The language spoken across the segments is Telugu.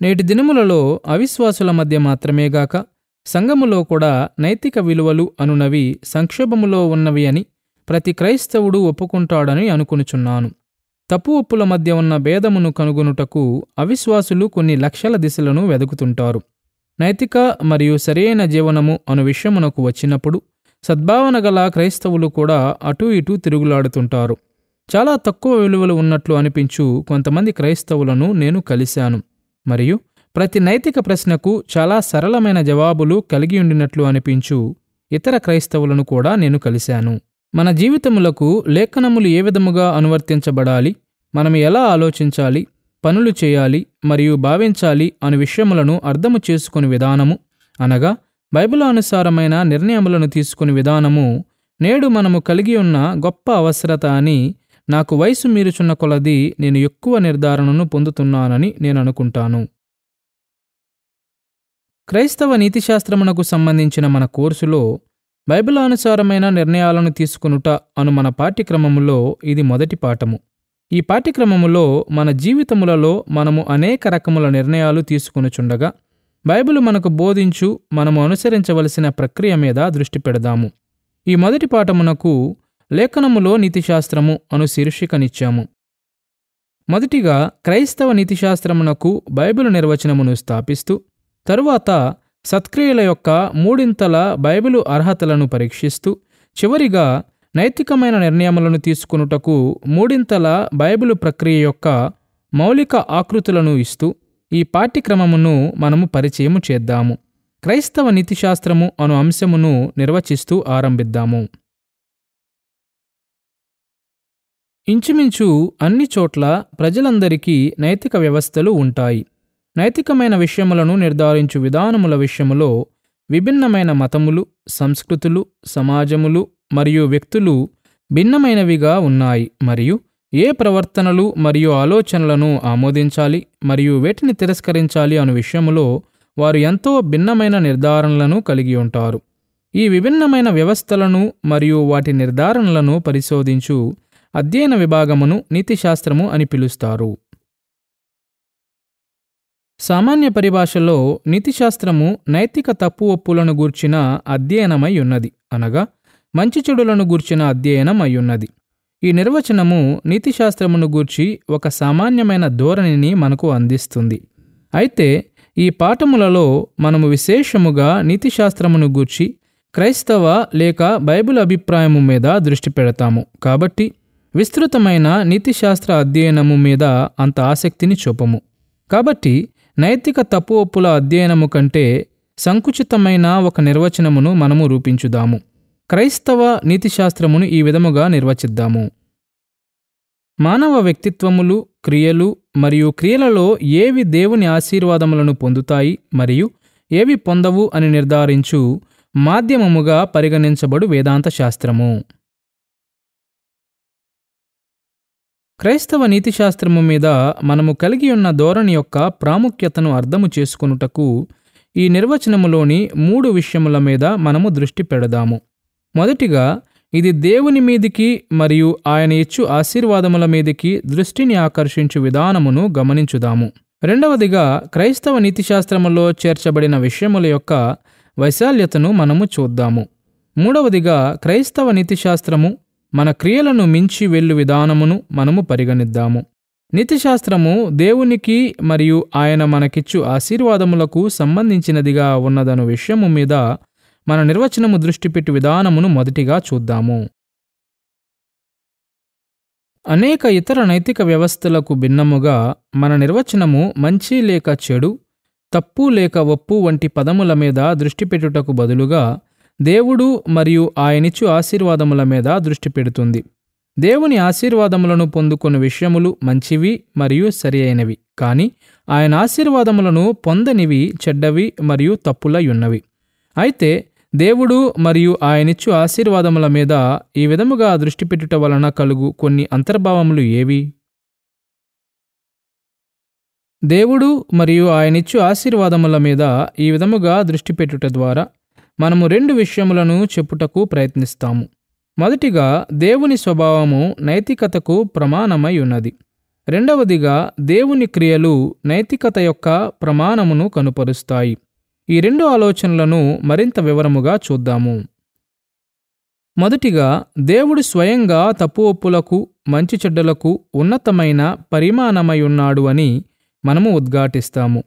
నేటి దినములలో అవిశ్వాసుల మధ్య మాత్రమే గాక సంఘములో కూడా నైతిక విలువలు అనునవి సంక్షోభములో ఉన్నవి అని ప్రతి క్రైస్తవుడు ఒప్పుకుంటాడని అనుకునుచున్నాను తప్పు ఒప్పుల మధ్య ఉన్న భేదమును కనుగొనుటకు అవిశ్వాసులు కొన్ని లక్షల దిశలను వెదుకుతుంటారు నైతిక మరియు సరియైన జీవనము అను విషయమునకు వచ్చినప్పుడు సద్భావన గల క్రైస్తవులు కూడా అటూ ఇటూ తిరుగులాడుతుంటారు చాలా తక్కువ విలువలు ఉన్నట్లు అనిపించు కొంతమంది క్రైస్తవులను నేను కలిశాను మరియు ప్రతి నైతిక ప్రశ్నకు చాలా సరళమైన జవాబులు కలిగి ఉండినట్లు అనిపించు ఇతర క్రైస్తవులను కూడా నేను కలిశాను మన జీవితములకు లేఖనములు ఏ విధముగా అనువర్తించబడాలి మనం ఎలా ఆలోచించాలి పనులు చేయాలి మరియు భావించాలి అను విషయములను అర్థము చేసుకుని విధానము అనగా బైబిల్ అనుసారమైన నిర్ణయములను తీసుకుని విధానము నేడు మనము కలిగి ఉన్న గొప్ప అవసరత అని నాకు వయసు మీరుచున్న కొలది నేను ఎక్కువ నిర్ధారణను పొందుతున్నానని నేను అనుకుంటాను క్రైస్తవ నీతిశాస్త్రమునకు సంబంధించిన మన కోర్సులో బైబిల్ అనుసారమైన నిర్ణయాలను తీసుకునుట అను మన పాఠ్యక్రమములో ఇది మొదటి పాఠము ఈ పాఠ్యక్రమములో మన జీవితములలో మనము అనేక రకముల నిర్ణయాలు తీసుకునుచుండగా బైబిల్ మనకు బోధించు మనము అనుసరించవలసిన ప్రక్రియ మీద దృష్టి పెడదాము ఈ మొదటి పాఠమునకు లేఖనములో నీతిశాస్త్రము అను శీర్షికనిచ్చాము మొదటిగా క్రైస్తవ నీతిశాస్త్రమునకు బైబిల్ నిర్వచనమును స్థాపిస్తూ తరువాత సత్క్రియల యొక్క మూడింతల బైబిలు అర్హతలను పరీక్షిస్తూ చివరిగా నైతికమైన నిర్ణయములను తీసుకునుటకు మూడింతల బైబిలు ప్రక్రియ యొక్క మౌలిక ఆకృతులను ఇస్తూ ఈ పాఠ్యక్రమమును మనము పరిచయము చేద్దాము క్రైస్తవ నీతిశాస్త్రము అను అంశమును నిర్వచిస్తూ ఆరంభిద్దాము ఇంచుమించు అన్ని చోట్ల ప్రజలందరికీ నైతిక వ్యవస్థలు ఉంటాయి నైతికమైన విషయములను నిర్ధారించు విధానముల విషయములో విభిన్నమైన మతములు సంస్కృతులు సమాజములు మరియు వ్యక్తులు భిన్నమైనవిగా ఉన్నాయి మరియు ఏ ప్రవర్తనలు మరియు ఆలోచనలను ఆమోదించాలి మరియు వేటిని తిరస్కరించాలి అను విషయములో వారు ఎంతో భిన్నమైన నిర్ధారణలను కలిగి ఉంటారు ఈ విభిన్నమైన వ్యవస్థలను మరియు వాటి నిర్ధారణలను పరిశోధించు అధ్యయన విభాగమును నీతిశాస్త్రము అని పిలుస్తారు సామాన్య పరిభాషలో నీతిశాస్త్రము నైతిక తప్పు ఒప్పులను గూర్చిన అధ్యయనమై ఉన్నది అనగా మంచి చెడులను గూర్చిన అధ్యయనం అయ్యున్నది ఈ నిర్వచనము నీతిశాస్త్రమును గూర్చి ఒక సామాన్యమైన ధోరణిని మనకు అందిస్తుంది అయితే ఈ పాఠములలో మనము విశేషముగా నీతిశాస్త్రమును గూర్చి క్రైస్తవ లేక బైబిల్ అభిప్రాయము మీద దృష్టి పెడతాము కాబట్టి విస్తృతమైన నీతిశాస్త్ర అధ్యయనము మీద అంత ఆసక్తిని చూపము కాబట్టి నైతిక తప్పు ఒప్పుల అధ్యయనము కంటే సంకుచితమైన ఒక నిర్వచనమును మనము రూపించుదాము క్రైస్తవ నీతిశాస్త్రమును ఈ విధముగా నిర్వచిద్దాము మానవ వ్యక్తిత్వములు క్రియలు మరియు క్రియలలో ఏవి దేవుని ఆశీర్వాదములను పొందుతాయి మరియు ఏవి పొందవు అని నిర్ధారించు మాధ్యమముగా పరిగణించబడు వేదాంత శాస్త్రము క్రైస్తవ నీతిశాస్త్రము మీద మనము కలిగి ఉన్న ధోరణి యొక్క ప్రాముఖ్యతను అర్థము చేసుకొనుటకు ఈ నిర్వచనములోని మూడు విషయముల మీద మనము దృష్టి పెడదాము మొదటిగా ఇది దేవుని మీదికి మరియు ఆయన ఇచ్చు ఆశీర్వాదముల మీదికి దృష్టిని ఆకర్షించు విధానమును గమనించుదాము రెండవదిగా క్రైస్తవ నీతిశాస్త్రములో చేర్చబడిన విషయముల యొక్క వైశాల్యతను మనము చూద్దాము మూడవదిగా క్రైస్తవ నీతిశాస్త్రము మన క్రియలను మించి వెళ్ళు విధానమును మనము పరిగణిద్దాము నీతిశాస్త్రము దేవునికి మరియు ఆయన మనకిచ్చు ఆశీర్వాదములకు సంబంధించినదిగా ఉన్నదను విషయము మీద మన నిర్వచనము దృష్టి పెట్టి విధానమును మొదటిగా చూద్దాము అనేక ఇతర నైతిక వ్యవస్థలకు భిన్నముగా మన నిర్వచనము మంచి లేక చెడు తప్పు లేక ఒప్పు వంటి పదముల మీద దృష్టి పెట్టుటకు బదులుగా దేవుడు మరియు ఆయనిచ్చు ఆశీర్వాదముల మీద దృష్టి పెడుతుంది దేవుని ఆశీర్వాదములను పొందుకున్న విషయములు మంచివి మరియు సరి అయినవి కానీ ఆయన ఆశీర్వాదములను పొందనివి చెడ్డవి మరియు తప్పులయున్నవి అయితే దేవుడు మరియు ఆయనిచ్చు ఆశీర్వాదముల మీద ఈ విధముగా దృష్టి పెట్టుట వలన కలుగు కొన్ని అంతర్భావములు ఏవి దేవుడు మరియు ఆయనిచ్చు ఆశీర్వాదముల మీద ఈ విధముగా దృష్టి పెట్టుట ద్వారా మనము రెండు విషయములను చెప్పుటకు ప్రయత్నిస్తాము మొదటిగా దేవుని స్వభావము నైతికతకు ప్రమాణమై ఉన్నది రెండవదిగా దేవుని క్రియలు నైతికత యొక్క ప్రమాణమును కనుపరుస్తాయి ఈ రెండు ఆలోచనలను మరింత వివరముగా చూద్దాము మొదటిగా దేవుడు స్వయంగా తప్పు ఒప్పులకు మంచి చెడ్డలకు ఉన్నతమైన పరిమాణమై ఉన్నాడు అని మనము ఉద్ఘాటిస్తాము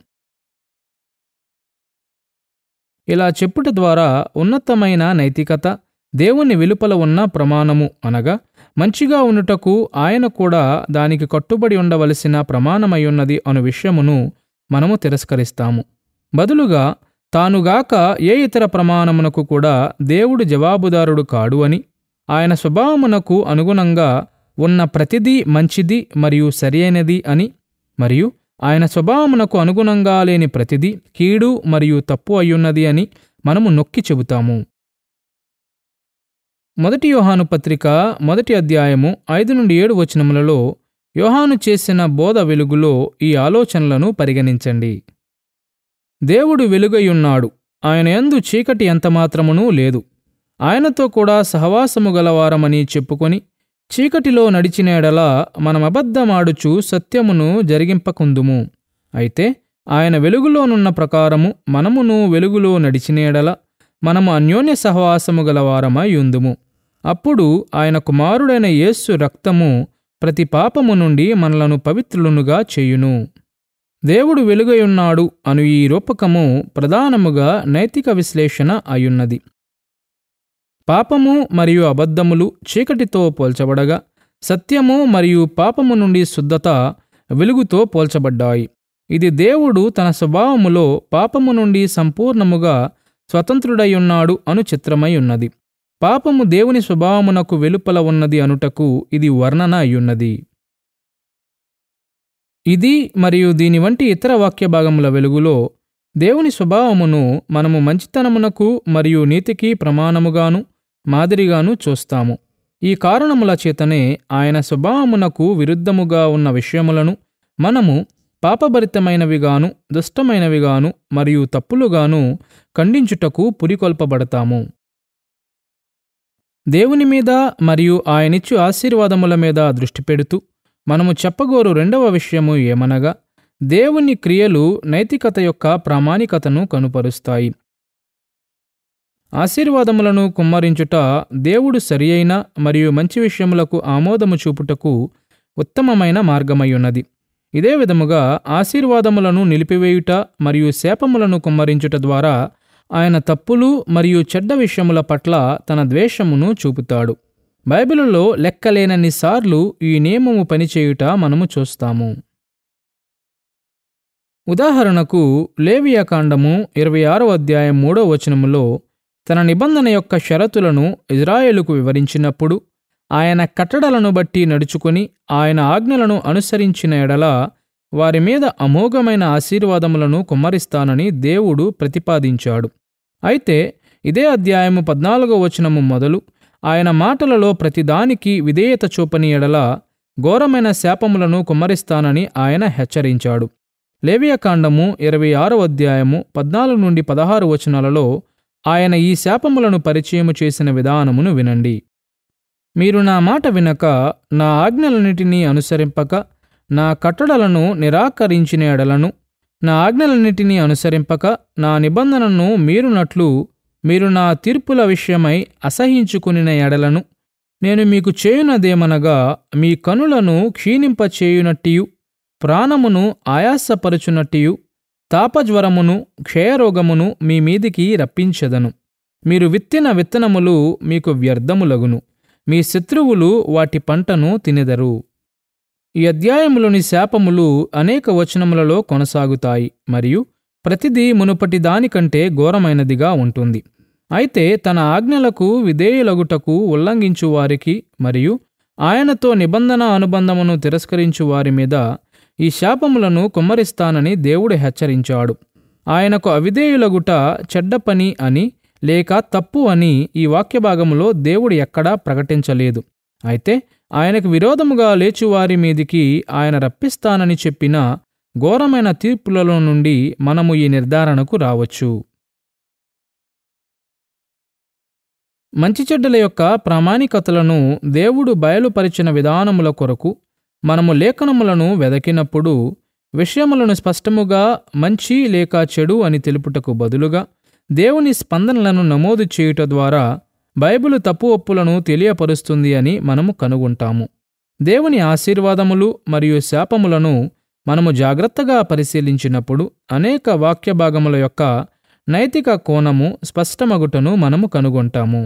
ఇలా చెప్పుట ద్వారా ఉన్నతమైన నైతికత దేవుని వెలుపల ఉన్న ప్రమాణము అనగా మంచిగా ఉండుటకు ఆయన కూడా దానికి కట్టుబడి ఉండవలసిన ప్రమాణమయ్యున్నది అను విషయమును మనము తిరస్కరిస్తాము బదులుగా తానుగాక ఏ ఇతర ప్రమాణమునకు కూడా దేవుడు జవాబుదారుడు కాడు అని ఆయన స్వభావమునకు అనుగుణంగా ఉన్న ప్రతిదీ మంచిది మరియు సరియైనది అని మరియు ఆయన స్వభావమునకు అనుగుణంగా లేని ప్రతిదీ కీడు మరియు తప్పు అయ్యున్నది అని మనము నొక్కి చెబుతాము మొదటి యోహాను పత్రిక మొదటి అధ్యాయము ఐదు నుండి ఏడు వచనములలో యోహాను చేసిన బోధ వెలుగులో ఈ ఆలోచనలను పరిగణించండి దేవుడు వెలుగయున్నాడు ఆయన యందు చీకటి ఎంతమాత్రమునూ లేదు ఆయనతో కూడా సహవాసము గలవారమని చెప్పుకొని చీకటిలో నడిచిన ఎడల మనమబద్ధమాడుచు సత్యమును జరిగింపకుందుము అయితే ఆయన వెలుగులోనున్న ప్రకారము మనమును వెలుగులో నడిచిన ఎడల మనము అన్యోన్య సహవాసము గలవారమై ఉందుము అప్పుడు ఆయన కుమారుడైన యేస్సు రక్తము ప్రతి పాపము నుండి మనలను పవిత్రులనుగా చేయును దేవుడు వెలుగయున్నాడు అను ఈ రూపకము ప్రధానముగా నైతిక విశ్లేషణ అయున్నది పాపము మరియు అబద్ధములు చీకటితో పోల్చబడగా సత్యము మరియు పాపము నుండి శుద్ధత వెలుగుతో పోల్చబడ్డాయి ఇది దేవుడు తన స్వభావములో పాపము నుండి సంపూర్ణముగా స్వతంత్రుడయ్యున్నాడు అను చిత్రమై ఉన్నది పాపము దేవుని స్వభావమునకు వెలుపల ఉన్నది అనుటకు ఇది వర్ణన అయ్యున్నది ఇది మరియు దీని వంటి ఇతర వాక్య భాగముల వెలుగులో దేవుని స్వభావమును మనము మంచితనమునకు మరియు నీతికి ప్రమాణముగాను మాదిరిగాను చూస్తాము ఈ కారణముల చేతనే ఆయన స్వభావమునకు విరుద్ధముగా ఉన్న విషయములను మనము పాపభరితమైనవిగాను దుష్టమైనవిగాను మరియు తప్పులుగాను ఖండించుటకు పురికొల్పబడతాము దేవుని మీద మరియు ఆయనిచ్చు ఆశీర్వాదముల మీద దృష్టి పెడుతూ మనము చెప్పగోరు రెండవ విషయము ఏమనగా దేవుని క్రియలు నైతికత యొక్క ప్రామాణికతను కనుపరుస్తాయి ఆశీర్వాదములను కుమ్మరించుట దేవుడు సరియైన మరియు మంచి విషయములకు ఆమోదము చూపుటకు ఉత్తమమైన మార్గమయ్యున్నది ఇదే విధముగా ఆశీర్వాదములను నిలిపివేయుట మరియు శాపములను కుమ్మరించుట ద్వారా ఆయన తప్పులు మరియు చెడ్డ విషయముల పట్ల తన ద్వేషమును చూపుతాడు బైబిలులో లెక్కలేనన్నిసార్లు ఈ నియమము పనిచేయుట మనము చూస్తాము ఉదాహరణకు లేవియాకాండము ఇరవై ఆరో అధ్యాయం మూడో వచనములో తన నిబంధన యొక్క షరతులను ఇజ్రాయేలుకు వివరించినప్పుడు ఆయన కట్టడలను బట్టి నడుచుకొని ఆయన ఆజ్ఞలను అనుసరించిన ఎడల వారి మీద అమోఘమైన ఆశీర్వాదములను కుమ్మరిస్తానని దేవుడు ప్రతిపాదించాడు అయితే ఇదే అధ్యాయము పద్నాలుగో వచనము మొదలు ఆయన మాటలలో ప్రతిదానికి విధేయత చూపని ఎడల ఘోరమైన శాపములను కుమ్మరిస్తానని ఆయన హెచ్చరించాడు లేవియకాండము ఇరవై ఆరో అధ్యాయము పద్నాలుగు నుండి పదహారు వచనాలలో ఆయన ఈ శాపములను పరిచయము చేసిన విధానమును వినండి మీరు నా మాట వినక నా ఆజ్ఞలన్నిటినీ అనుసరింపక నా కట్టడలను నిరాకరించిన ఎడలను నా ఆజ్ఞలన్నిటినీ అనుసరింపక నా నిబంధనను మీరునట్లు మీరు నా తీర్పుల విషయమై అసహించుకునిన ఎడలను నేను మీకు చేయునదేమనగా మీ కనులను క్షీణింపచేయునట్టియు ప్రాణమును ఆయాసపరుచునట్టియు తాపజ్వరమును క్షయరోగమును మీ మీదికి రప్పించెదను మీరు విత్తిన విత్తనములు మీకు వ్యర్థములగును మీ శత్రువులు వాటి పంటను తినెదరు ఈ అధ్యాయములోని శాపములు అనేక వచనములలో కొనసాగుతాయి మరియు ప్రతిదీ మునుపటి దానికంటే ఘోరమైనదిగా ఉంటుంది అయితే తన ఆజ్ఞలకు విధేయులగుటకు ఉల్లంఘించు వారికి మరియు ఆయనతో నిబంధన అనుబంధమును తిరస్కరించు వారి మీద ఈ శాపములను కుమ్మరిస్తానని దేవుడు హెచ్చరించాడు ఆయనకు అవిధేయులగుట చెడ్డ పని అని లేక తప్పు అని ఈ వాక్యభాగములో దేవుడు ఎక్కడా ప్రకటించలేదు అయితే ఆయనకు విరోధముగా లేచువారి మీదికి ఆయన రప్పిస్తానని చెప్పిన ఘోరమైన తీర్పులలో నుండి మనము ఈ నిర్ధారణకు రావచ్చు మంచి చెడ్డల యొక్క ప్రామాణికతలను దేవుడు బయలుపరిచిన విధానముల కొరకు మనము లేఖనములను వెదకినప్పుడు విషయములను స్పష్టముగా మంచి లేక చెడు అని తెలుపుటకు బదులుగా దేవుని స్పందనలను నమోదు చేయుట ద్వారా బైబిలు తప్పు ఒప్పులను తెలియపరుస్తుంది అని మనము కనుగొంటాము దేవుని ఆశీర్వాదములు మరియు శాపములను మనము జాగ్రత్తగా పరిశీలించినప్పుడు అనేక వాక్య భాగముల యొక్క నైతిక కోణము స్పష్టమగుటను మనము కనుగొంటాము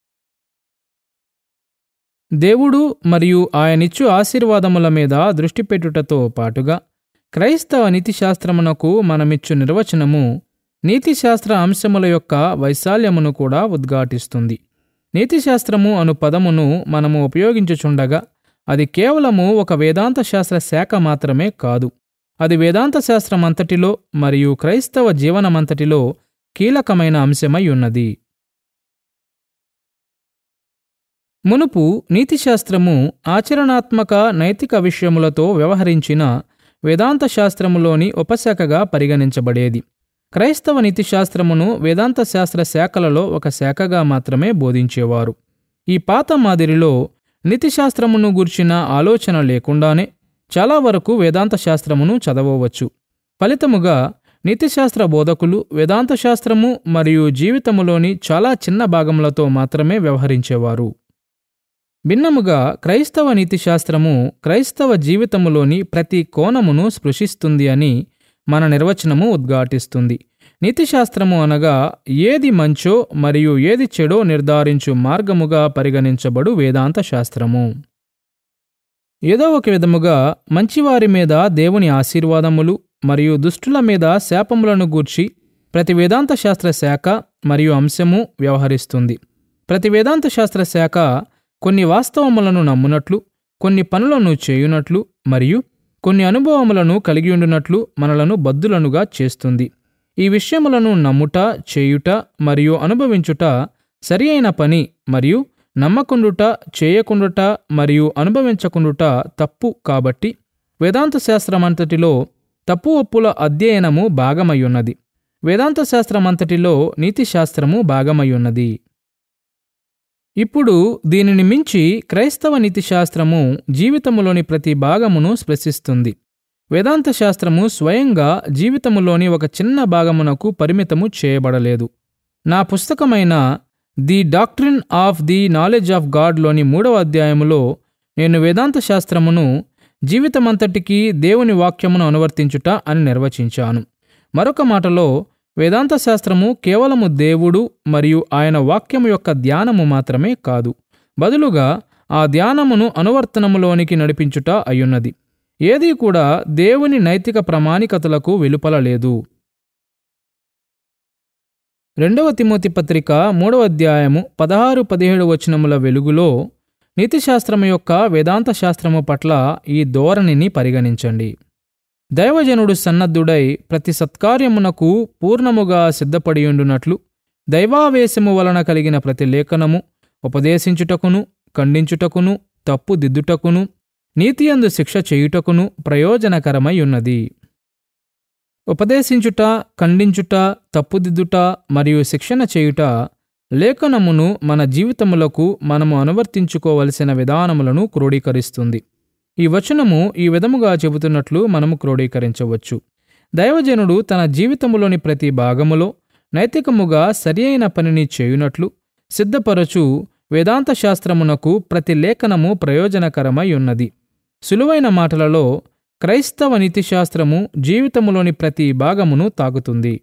దేవుడు మరియు ఆయనిచ్చు ఆశీర్వాదముల మీద దృష్టి పెట్టుటతో పాటుగా క్రైస్తవ నీతిశాస్త్రమునకు మనమిచ్చు నిర్వచనము నీతిశాస్త్ర అంశముల యొక్క వైశాల్యమును కూడా ఉద్ఘాటిస్తుంది నీతిశాస్త్రము అను పదమును మనము ఉపయోగించుచుండగా అది కేవలము ఒక వేదాంత శాస్త్ర శాఖ మాత్రమే కాదు అది వేదాంత శాస్త్రమంతటిలో మరియు క్రైస్తవ జీవనమంతటిలో కీలకమైన అంశమై ఉన్నది మునుపు నీతిశాస్త్రము ఆచరణాత్మక నైతిక విషయములతో వ్యవహరించిన వేదాంత శాస్త్రములోని ఉపశాఖగా పరిగణించబడేది క్రైస్తవ నీతిశాస్త్రమును వేదాంత శాస్త్ర శాఖలలో ఒక శాఖగా మాత్రమే బోధించేవారు ఈ పాత మాదిరిలో నీతిశాస్త్రమును గూర్చిన ఆలోచన లేకుండానే చాలా వరకు వేదాంత శాస్త్రమును చదవవచ్చు ఫలితముగా నీతిశాస్త్ర బోధకులు వేదాంత శాస్త్రము మరియు జీవితములోని చాలా చిన్న భాగములతో మాత్రమే వ్యవహరించేవారు భిన్నముగా క్రైస్తవ నీతిశాస్త్రము క్రైస్తవ జీవితములోని ప్రతి కోణమును స్పృశిస్తుంది అని మన నిర్వచనము ఉద్ఘాటిస్తుంది నీతిశాస్త్రము అనగా ఏది మంచో మరియు ఏది చెడో నిర్ధారించు మార్గముగా పరిగణించబడు వేదాంత శాస్త్రము ఏదో ఒక విధముగా మంచివారి మీద దేవుని ఆశీర్వాదములు మరియు దుష్టుల మీద శాపములను గూర్చి ప్రతి వేదాంత శాస్త్ర శాఖ మరియు అంశము వ్యవహరిస్తుంది ప్రతి వేదాంత శాస్త్ర శాఖ కొన్ని వాస్తవములను నమ్మునట్లు కొన్ని పనులను చేయునట్లు మరియు కొన్ని అనుభవములను కలిగి ఉండునట్లు మనలను బద్దులనుగా చేస్తుంది ఈ విషయములను నమ్ముట చేయుట మరియు అనుభవించుట సరి అయిన పని మరియు నమ్మకుండుట చేయకుండుట మరియు అనుభవించకుండుట తప్పు కాబట్టి వేదాంత శాస్త్రమంతటిలో తప్పు ఒప్పుల అధ్యయనము భాగమయ్యున్నది వేదాంత శాస్త్రమంతటిలో నీతిశాస్త్రము భాగమయ్యున్నది ఇప్పుడు దీనిని మించి క్రైస్తవ నీతిశాస్త్రము జీవితములోని ప్రతి భాగమును స్పృశిస్తుంది వేదాంత శాస్త్రము స్వయంగా జీవితములోని ఒక చిన్న భాగమునకు పరిమితము చేయబడలేదు నా పుస్తకమైన the doctrine of the knowledge ఆఫ్ గాడ్లోని మూడవ అధ్యాయములో నేను వేదాంత శాస్త్రమును జీవితమంతటికీ దేవుని వాక్యమును అనువర్తించుట అని నిర్వచించాను మరొక మాటలో వేదాంత శాస్త్రము కేవలము దేవుడు మరియు ఆయన వాక్యము యొక్క ధ్యానము మాత్రమే కాదు బదులుగా ఆ ధ్యానమును అనువర్తనములోనికి నడిపించుట అయ్యున్నది ఏదీ కూడా దేవుని నైతిక ప్రామాణికతలకు వెలుపల లేదు రెండవ తిమోతి పత్రిక మూడవ అధ్యాయము పదహారు పదిహేడు వచనముల వెలుగులో నీతిశాస్త్రము యొక్క వేదాంత శాస్త్రము పట్ల ఈ ధోరణిని పరిగణించండి దైవజనుడు సన్నద్ధుడై ప్రతి సత్కార్యమునకు పూర్ణముగా సిద్ధపడియుండునట్లు దైవావేశము వలన కలిగిన ప్రతి లేఖనము ఉపదేశించుటకును ఖండించుటకును తప్పు దిద్దుటకును నీతియందు శిక్ష చేయుటకును ప్రయోజనకరమై ఉన్నది ఉపదేశించుట ఖండించుట తప్పుదిద్దుట మరియు శిక్షణ చేయుట లేఖనమును మన జీవితములకు మనము అనువర్తించుకోవలసిన విధానములను క్రోడీకరిస్తుంది ఈ వచనము ఈ విధముగా చెబుతున్నట్లు మనము క్రోడీకరించవచ్చు దైవజనుడు తన జీవితములోని ప్రతి భాగములో నైతికముగా సరియైన పనిని చేయునట్లు సిద్ధపరచు వేదాంత శాస్త్రమునకు ప్రతి లేఖనము ప్రయోజనకరమై ఉన్నది సులువైన మాటలలో క్రైస్తవ నీతిశాస్త్రము జీవితములోని ప్రతి భాగమును తాకుతుంది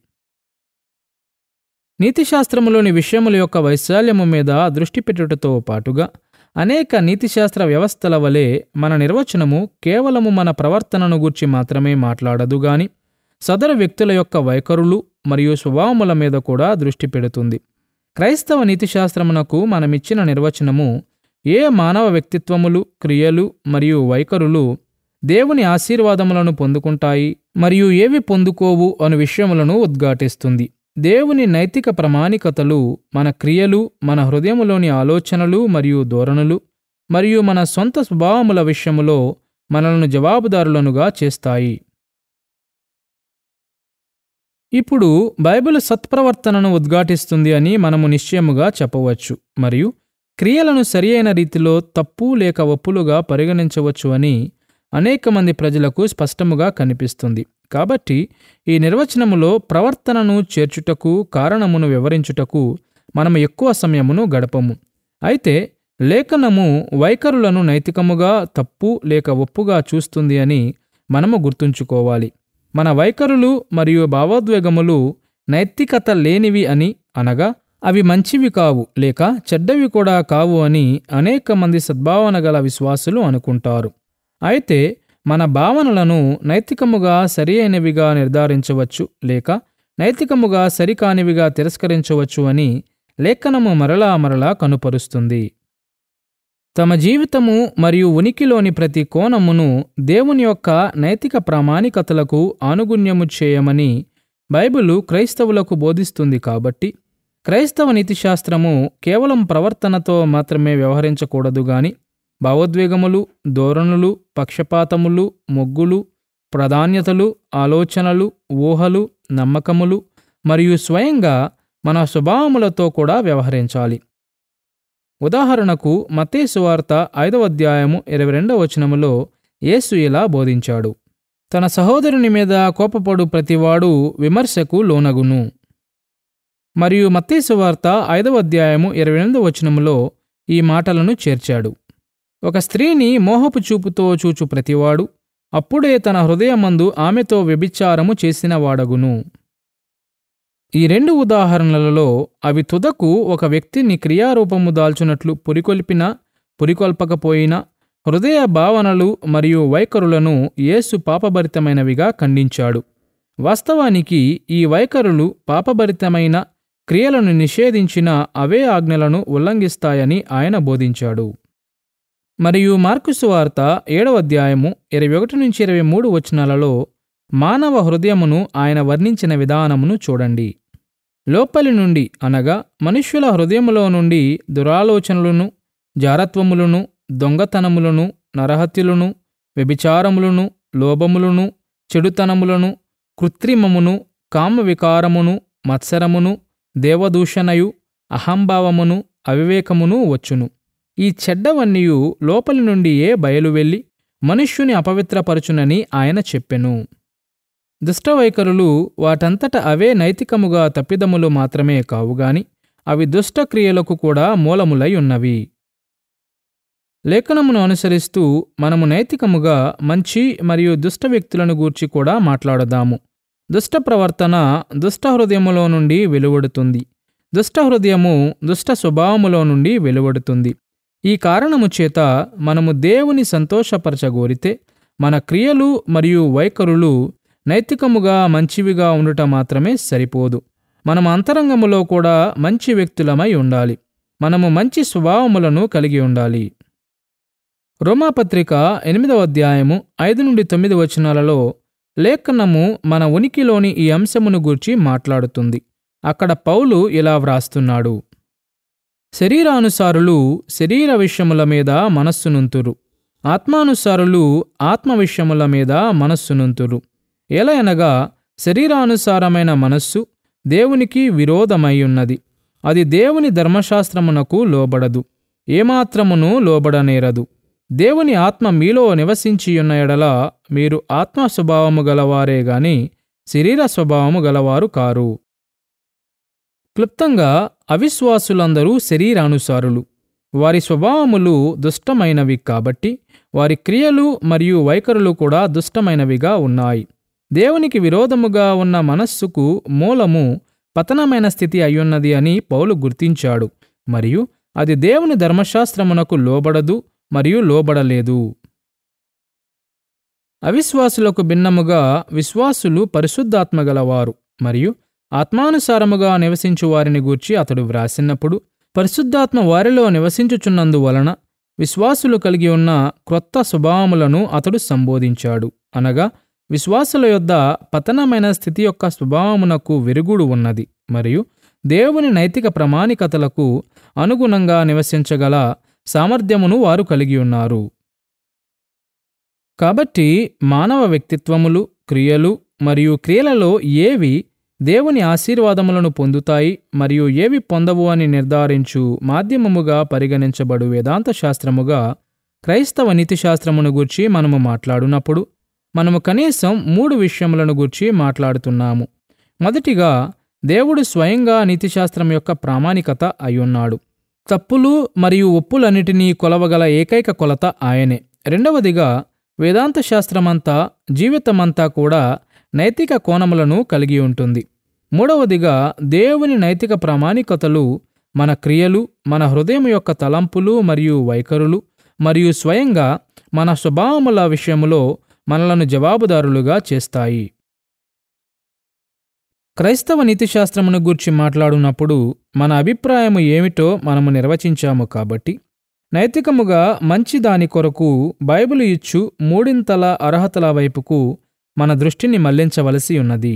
నీతిశాస్త్రములోని విషయముల యొక్క వైశాల్యము మీద దృష్టి పెట్టుటతో పాటుగా అనేక నీతిశాస్త్ర వ్యవస్థల వలె మన నిర్వచనము కేవలము మన ప్రవర్తనను గూర్చి మాత్రమే మాట్లాడదు గాని సదరు వ్యక్తుల యొక్క వైఖరులు మరియు స్వభావముల మీద కూడా దృష్టి పెడుతుంది క్రైస్తవ నీతిశాస్త్రమునకు మనమిచ్చిన నిర్వచనము ఏ మానవ వ్యక్తిత్వములు క్రియలు మరియు వైఖరులు దేవుని ఆశీర్వాదములను పొందుకుంటాయి మరియు ఏవి పొందుకోవు అను విషయములను ఉద్ఘాటిస్తుంది దేవుని నైతిక ప్రామాణికతలు మన క్రియలు మన హృదయములోని ఆలోచనలు మరియు ధోరణులు మరియు మన సొంత స్వభావముల విషయములో మనలను జవాబుదారులనుగా చేస్తాయి ఇప్పుడు బైబిల్ సత్ప్రవర్తనను ఉద్ఘాటిస్తుంది అని మనము నిశ్చయముగా చెప్పవచ్చు మరియు క్రియలను సరియైన రీతిలో తప్పు లేక ఒప్పులుగా పరిగణించవచ్చు అని అనేక మంది ప్రజలకు స్పష్టముగా కనిపిస్తుంది కాబట్టి ఈ నిర్వచనములో ప్రవర్తనను చేర్చుటకు కారణమును వివరించుటకు మనము ఎక్కువ సమయమును గడపము అయితే లేఖనము వైఖరులను నైతికముగా తప్పు లేక ఒప్పుగా చూస్తుంది అని మనము గుర్తుంచుకోవాలి మన వైఖరులు మరియు భావోద్వేగములు నైతికత లేనివి అని అనగా అవి మంచివి కావు లేక చెడ్డవి కూడా కావు అని అనేక మంది సద్భావన గల విశ్వాసులు అనుకుంటారు అయితే మన భావనలను నైతికముగా సరి అయినవిగా నిర్ధారించవచ్చు లేక నైతికముగా సరికానివిగా తిరస్కరించవచ్చు అని లేఖనము మరలా మరలా కనుపరుస్తుంది తమ జీవితము మరియు ఉనికిలోని ప్రతి కోణమును దేవుని యొక్క నైతిక ప్రామాణికతలకు ఆనుగుణ్యము చేయమని బైబిలు క్రైస్తవులకు బోధిస్తుంది కాబట్టి క్రైస్తవ నీతిశాస్త్రము కేవలం ప్రవర్తనతో మాత్రమే వ్యవహరించకూడదు గాని భావోద్వేగములు ధోరణులు పక్షపాతములు మొగ్గులు ప్రాధాన్యతలు ఆలోచనలు ఊహలు నమ్మకములు మరియు స్వయంగా మన స్వభావములతో కూడా వ్యవహరించాలి ఉదాహరణకు మత్తేసు వార్త ఐదవ అధ్యాయము ఇరవై రెండవ వచనములో యేసు ఇలా బోధించాడు తన సహోదరుని మీద కోపపడు ప్రతివాడు విమర్శకు లోనగును మరియు మత్తేసు వార్త ఐదవ అధ్యాయము ఇరవై ఎనిమిదవ వచనములో ఈ మాటలను చేర్చాడు ఒక స్త్రీని మోహపు చూపుతో చూచు ప్రతివాడు అప్పుడే తన హృదయమందు ఆమెతో వ్యభిచారము చేసిన వాడగును ఈ రెండు ఉదాహరణలలో అవి తుదకు ఒక వ్యక్తిని క్రియారూపము దాల్చునట్లు పురికొల్పినా పురికొల్పకపోయినా హృదయ భావనలు మరియు వైఖరులను యేసు పాపభరితమైనవిగా ఖండించాడు వాస్తవానికి ఈ వైఖరులు పాపభరితమైన క్రియలను నిషేధించిన అవే ఆజ్ఞలను ఉల్లంఘిస్తాయని ఆయన బోధించాడు మరియు మార్కుసు వార్త ఏడవ అధ్యాయము ఇరవై ఒకటి నుంచి ఇరవై మూడు వచనాలలో మానవ హృదయమును ఆయన వర్ణించిన విధానమును చూడండి లోపలి నుండి అనగా మనుష్యుల హృదయములో నుండి దురాలోచనలను జారత్వములను దొంగతనములను నరహత్యులను వ్యభిచారములను లోభములను చెడుతనములను కృత్రిమమును కామవికారమును మత్సరమును దేవదూషణయు అహంభావమును అవివేకమును వచ్చును ఈ చెడ్డవన్నీయు లోపలి నుండియే బయలువెళ్ళి మనుష్యుని అపవిత్రపరచునని ఆయన చెప్పెను దుష్టవైఖరులు వాటంతట అవే నైతికముగా తప్పిదములు మాత్రమే కావుగాని అవి దుష్టక్రియలకు కూడా మూలములై ఉన్నవి లేఖనమును అనుసరిస్తూ మనము నైతికముగా మంచి మరియు దుష్ట వ్యక్తులను గూర్చి కూడా మాట్లాడదాము దుష్ట ప్రవర్తన దుష్ట హృదయములో నుండి వెలువడుతుంది దుష్ట హృదయము దుష్ట స్వభావములో నుండి వెలువడుతుంది ఈ కారణము చేత మనము దేవుని సంతోషపరచగోరితే మన క్రియలు మరియు వైఖరులు నైతికముగా మంచివిగా ఉండుట మాత్రమే సరిపోదు మనం అంతరంగములో కూడా మంచి వ్యక్తులమై ఉండాలి మనము మంచి స్వభావములను కలిగి ఉండాలి రోమాపత్రిక ఎనిమిదవ అధ్యాయము ఐదు నుండి తొమ్మిది వచనాలలో లేఖనము మన ఉనికిలోని ఈ అంశమును గూర్చి మాట్లాడుతుంది అక్కడ పౌలు ఇలా వ్రాస్తున్నాడు శరీరానుసారులు శరీర విషయముల మీద మనస్సునుంతురు ఆత్మానుసారులు ఆత్మ విషయముల మీద మనస్సునుంతురు ఎలయనగా శరీరానుసారమైన మనస్సు దేవునికి విరోధమయ్యున్నది అది దేవుని ధర్మశాస్త్రమునకు లోబడదు ఏమాత్రమును లోబడనేరదు దేవుని ఆత్మ మీలో నివసించియున్న ఎడల మీరు ఆత్మ స్వభావము గలవారే గాని శరీర స్వభావము గలవారు కారు క్లుప్తంగా అవిశ్వాసులందరూ శరీరానుసారులు వారి స్వభావములు దుష్టమైనవి కాబట్టి వారి క్రియలు మరియు వైఖరులు కూడా దుష్టమైనవిగా ఉన్నాయి దేవునికి విరోధముగా ఉన్న మనస్సుకు మూలము పతనమైన స్థితి అయ్యున్నది అని పౌలు గుర్తించాడు మరియు అది దేవుని ధర్మశాస్త్రమునకు లోబడదు మరియు లోబడలేదు అవిశ్వాసులకు భిన్నముగా విశ్వాసులు పరిశుద్ధాత్మ గలవారు మరియు ఆత్మానుసారముగా నివసించు వారిని గూర్చి అతడు వ్రాసినప్పుడు పరిశుద్ధాత్మ వారిలో నివసించుచున్నందువలన విశ్వాసులు కలిగి ఉన్న క్రొత్త స్వభావములను అతడు సంబోధించాడు అనగా విశ్వాసుల యొద్ద పతనమైన స్థితి యొక్క స్వభావమునకు వెరుగుడు ఉన్నది మరియు దేవుని నైతిక ప్రామాణికతలకు అనుగుణంగా నివసించగల సామర్థ్యమును వారు కలిగి ఉన్నారు కాబట్టి మానవ వ్యక్తిత్వములు క్రియలు మరియు క్రియలలో ఏవి దేవుని ఆశీర్వాదములను పొందుతాయి మరియు ఏవి పొందవు అని నిర్ధారించు మాధ్యమముగా పరిగణించబడు వేదాంత శాస్త్రముగా క్రైస్తవ నీతిశాస్త్రమును గూర్చి మనము మాట్లాడునప్పుడు మనము కనీసం మూడు విషయములను గూర్చి మాట్లాడుతున్నాము మొదటిగా దేవుడు స్వయంగా నీతిశాస్త్రం యొక్క ప్రామాణికత అయ్యున్నాడు తప్పులు మరియు ఒప్పులన్నిటినీ కొలవగల ఏకైక కొలత ఆయనే రెండవదిగా వేదాంత శాస్త్రమంతా జీవితమంతా కూడా నైతిక కోణములను కలిగి ఉంటుంది మూడవదిగా దేవుని నైతిక ప్రామాణికతలు మన క్రియలు మన హృదయం యొక్క తలంపులు మరియు వైఖరులు మరియు స్వయంగా మన స్వభావముల విషయములో మనలను జవాబుదారులుగా చేస్తాయి క్రైస్తవ నీతిశాస్త్రమును గూర్చి మాట్లాడునప్పుడు మన అభిప్రాయము ఏమిటో మనము నిర్వచించాము కాబట్టి నైతికముగా మంచి దాని కొరకు బైబిలు ఇచ్చు మూడింతల అర్హతల వైపుకు మన దృష్టిని మళ్లించవలసి ఉన్నది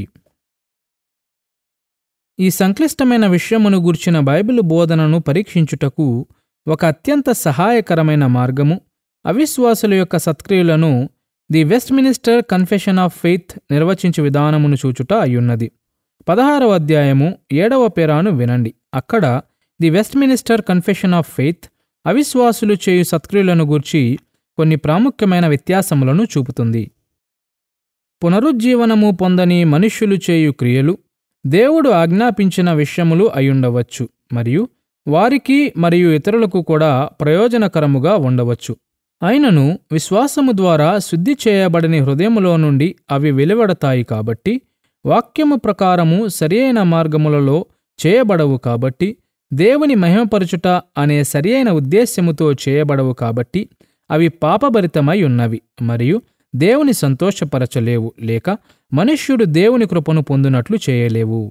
ఈ సంక్లిష్టమైన విషయమును గూర్చిన బైబిలు బోధనను పరీక్షించుటకు ఒక అత్యంత సహాయకరమైన మార్గము అవిశ్వాసుల యొక్క సత్క్రియలను the Westminster Confession of Faith నిర్వచించు విధానమును చూచుట అయ్యున్నది పదహారవ అధ్యాయము ఏడవ పేరాను వినండి అక్కడ the Westminster Confession of Faith అవిశ్వాసులు చేయు సత్క్రియలను గూర్చి కొన్ని ప్రాముఖ్యమైన వ్యత్యాసములను చూపుతుంది పునరుజ్జీవనము పొందని మనుష్యులు చేయు క్రియలు దేవుడు ఆజ్ఞాపించిన విషయములు అయుండవచ్చు మరియు వారికి మరియు ఇతరులకు కూడా ప్రయోజనకరముగా ఉండవచ్చు అయినను విశ్వాసము ద్వారా శుద్ధి చేయబడని హృదయములో నుండి అవి వెలువడతాయి కాబట్టి వాక్యము ప్రకారము సరియైన మార్గములలో చేయబడవు కాబట్టి దేవుని మహిమపరచుట అనే సరియైన ఉద్దేశ్యముతో చేయబడవు కాబట్టి అవి పాపభరితమై ఉన్నవి మరియు దేవుని సంతోషపరచలేవు లేక మనుష్యుడు దేవుని కృపను పొందునట్లు చేయలేవు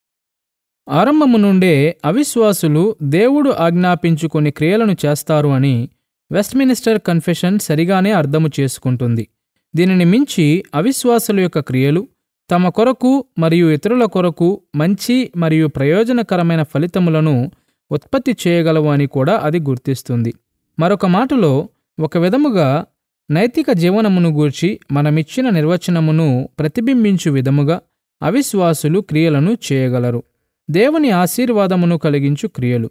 ఆరంభము నుండే అవిశ్వాసులు దేవుడు ఆజ్ఞాపించుకొని క్రియలను చేస్తారు అని వెస్ట్మినిస్టర్ కన్ఫెషన్ సరిగానే అర్థము చేసుకుంటుంది దీనిని మించి అవిశ్వాసుల యొక్క క్రియలు తమ కొరకు మరియు ఇతరుల కొరకు మంచి మరియు ప్రయోజనకరమైన ఫలితములను ఉత్పత్తి చేయగలవు అని కూడా అది గుర్తిస్తుంది మరొక మాటలో ఒక విధముగా నైతిక జీవనమును గూర్చి మనమిచ్చిన నిర్వచనమును ప్రతిబింబించు విధముగా అవిశ్వాసులు క్రియలను చేయగలరు దేవుని ఆశీర్వాదమును కలిగించు క్రియలు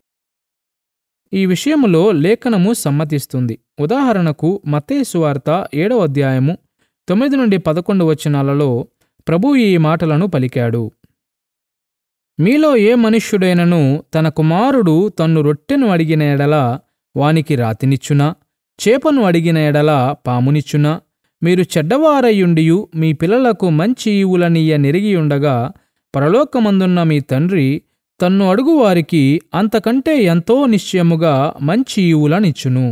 ఈ విషయములో లేఖనము సమ్మతిస్తుంది ఉదాహరణకు మత్తేసు వార్త ఏడవ అధ్యాయము తొమ్మిది నుండి పదకొండు వచనాలలో ప్రభు ఈ మాటలను పలికాడు మీలో ఏ మనుష్యుడైనను తన కుమారుడు తన్ను రొట్టెను అడిగిన ఎడల వానికి రాతినిచ్చునా చేపను అడిగిన ఎడల పామునిచ్చునా మీరు చెడ్డవారయ్యుండియు మీ పిల్లలకు మంచి ఈవులనియ నెరిగియుండగా పరలోకమందున్న మీ తండ్రి తన్ను అడుగువారికి అంతకంటే ఎంతో నిశ్చయముగా మంచి ఈవులనిచ్చును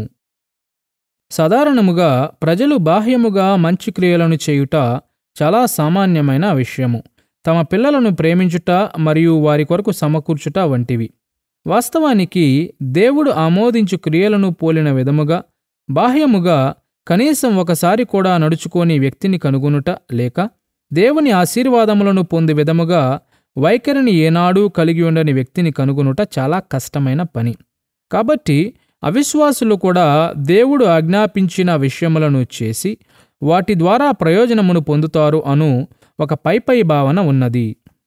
సాధారణముగా ప్రజలు బాహ్యముగా మంచి క్రియలను చేయుట చాలా సామాన్యమైన విషయము తమ పిల్లలను ప్రేమించుట మరియు వారి కొరకు సమకూర్చుట వంటివి వాస్తవానికి దేవుడు ఆమోదించు క్రియలను పోలిన విధముగా బాహ్యముగా కనీసం ఒకసారి కూడా నడుచుకోని వ్యక్తిని కనుగొనుట లేక దేవుని ఆశీర్వాదములను పొంది విధముగా వైఖరిని ఏనాడూ కలిగి ఉండని వ్యక్తిని కనుగొనుట చాలా కష్టమైన పని కాబట్టి అవిశ్వాసులు కూడా దేవుడు ఆజ్ఞాపించిన విషయములను చేసి వాటి ద్వారా ప్రయోజనమును పొందుతారు అను ఒక పైపై భావన ఉన్నది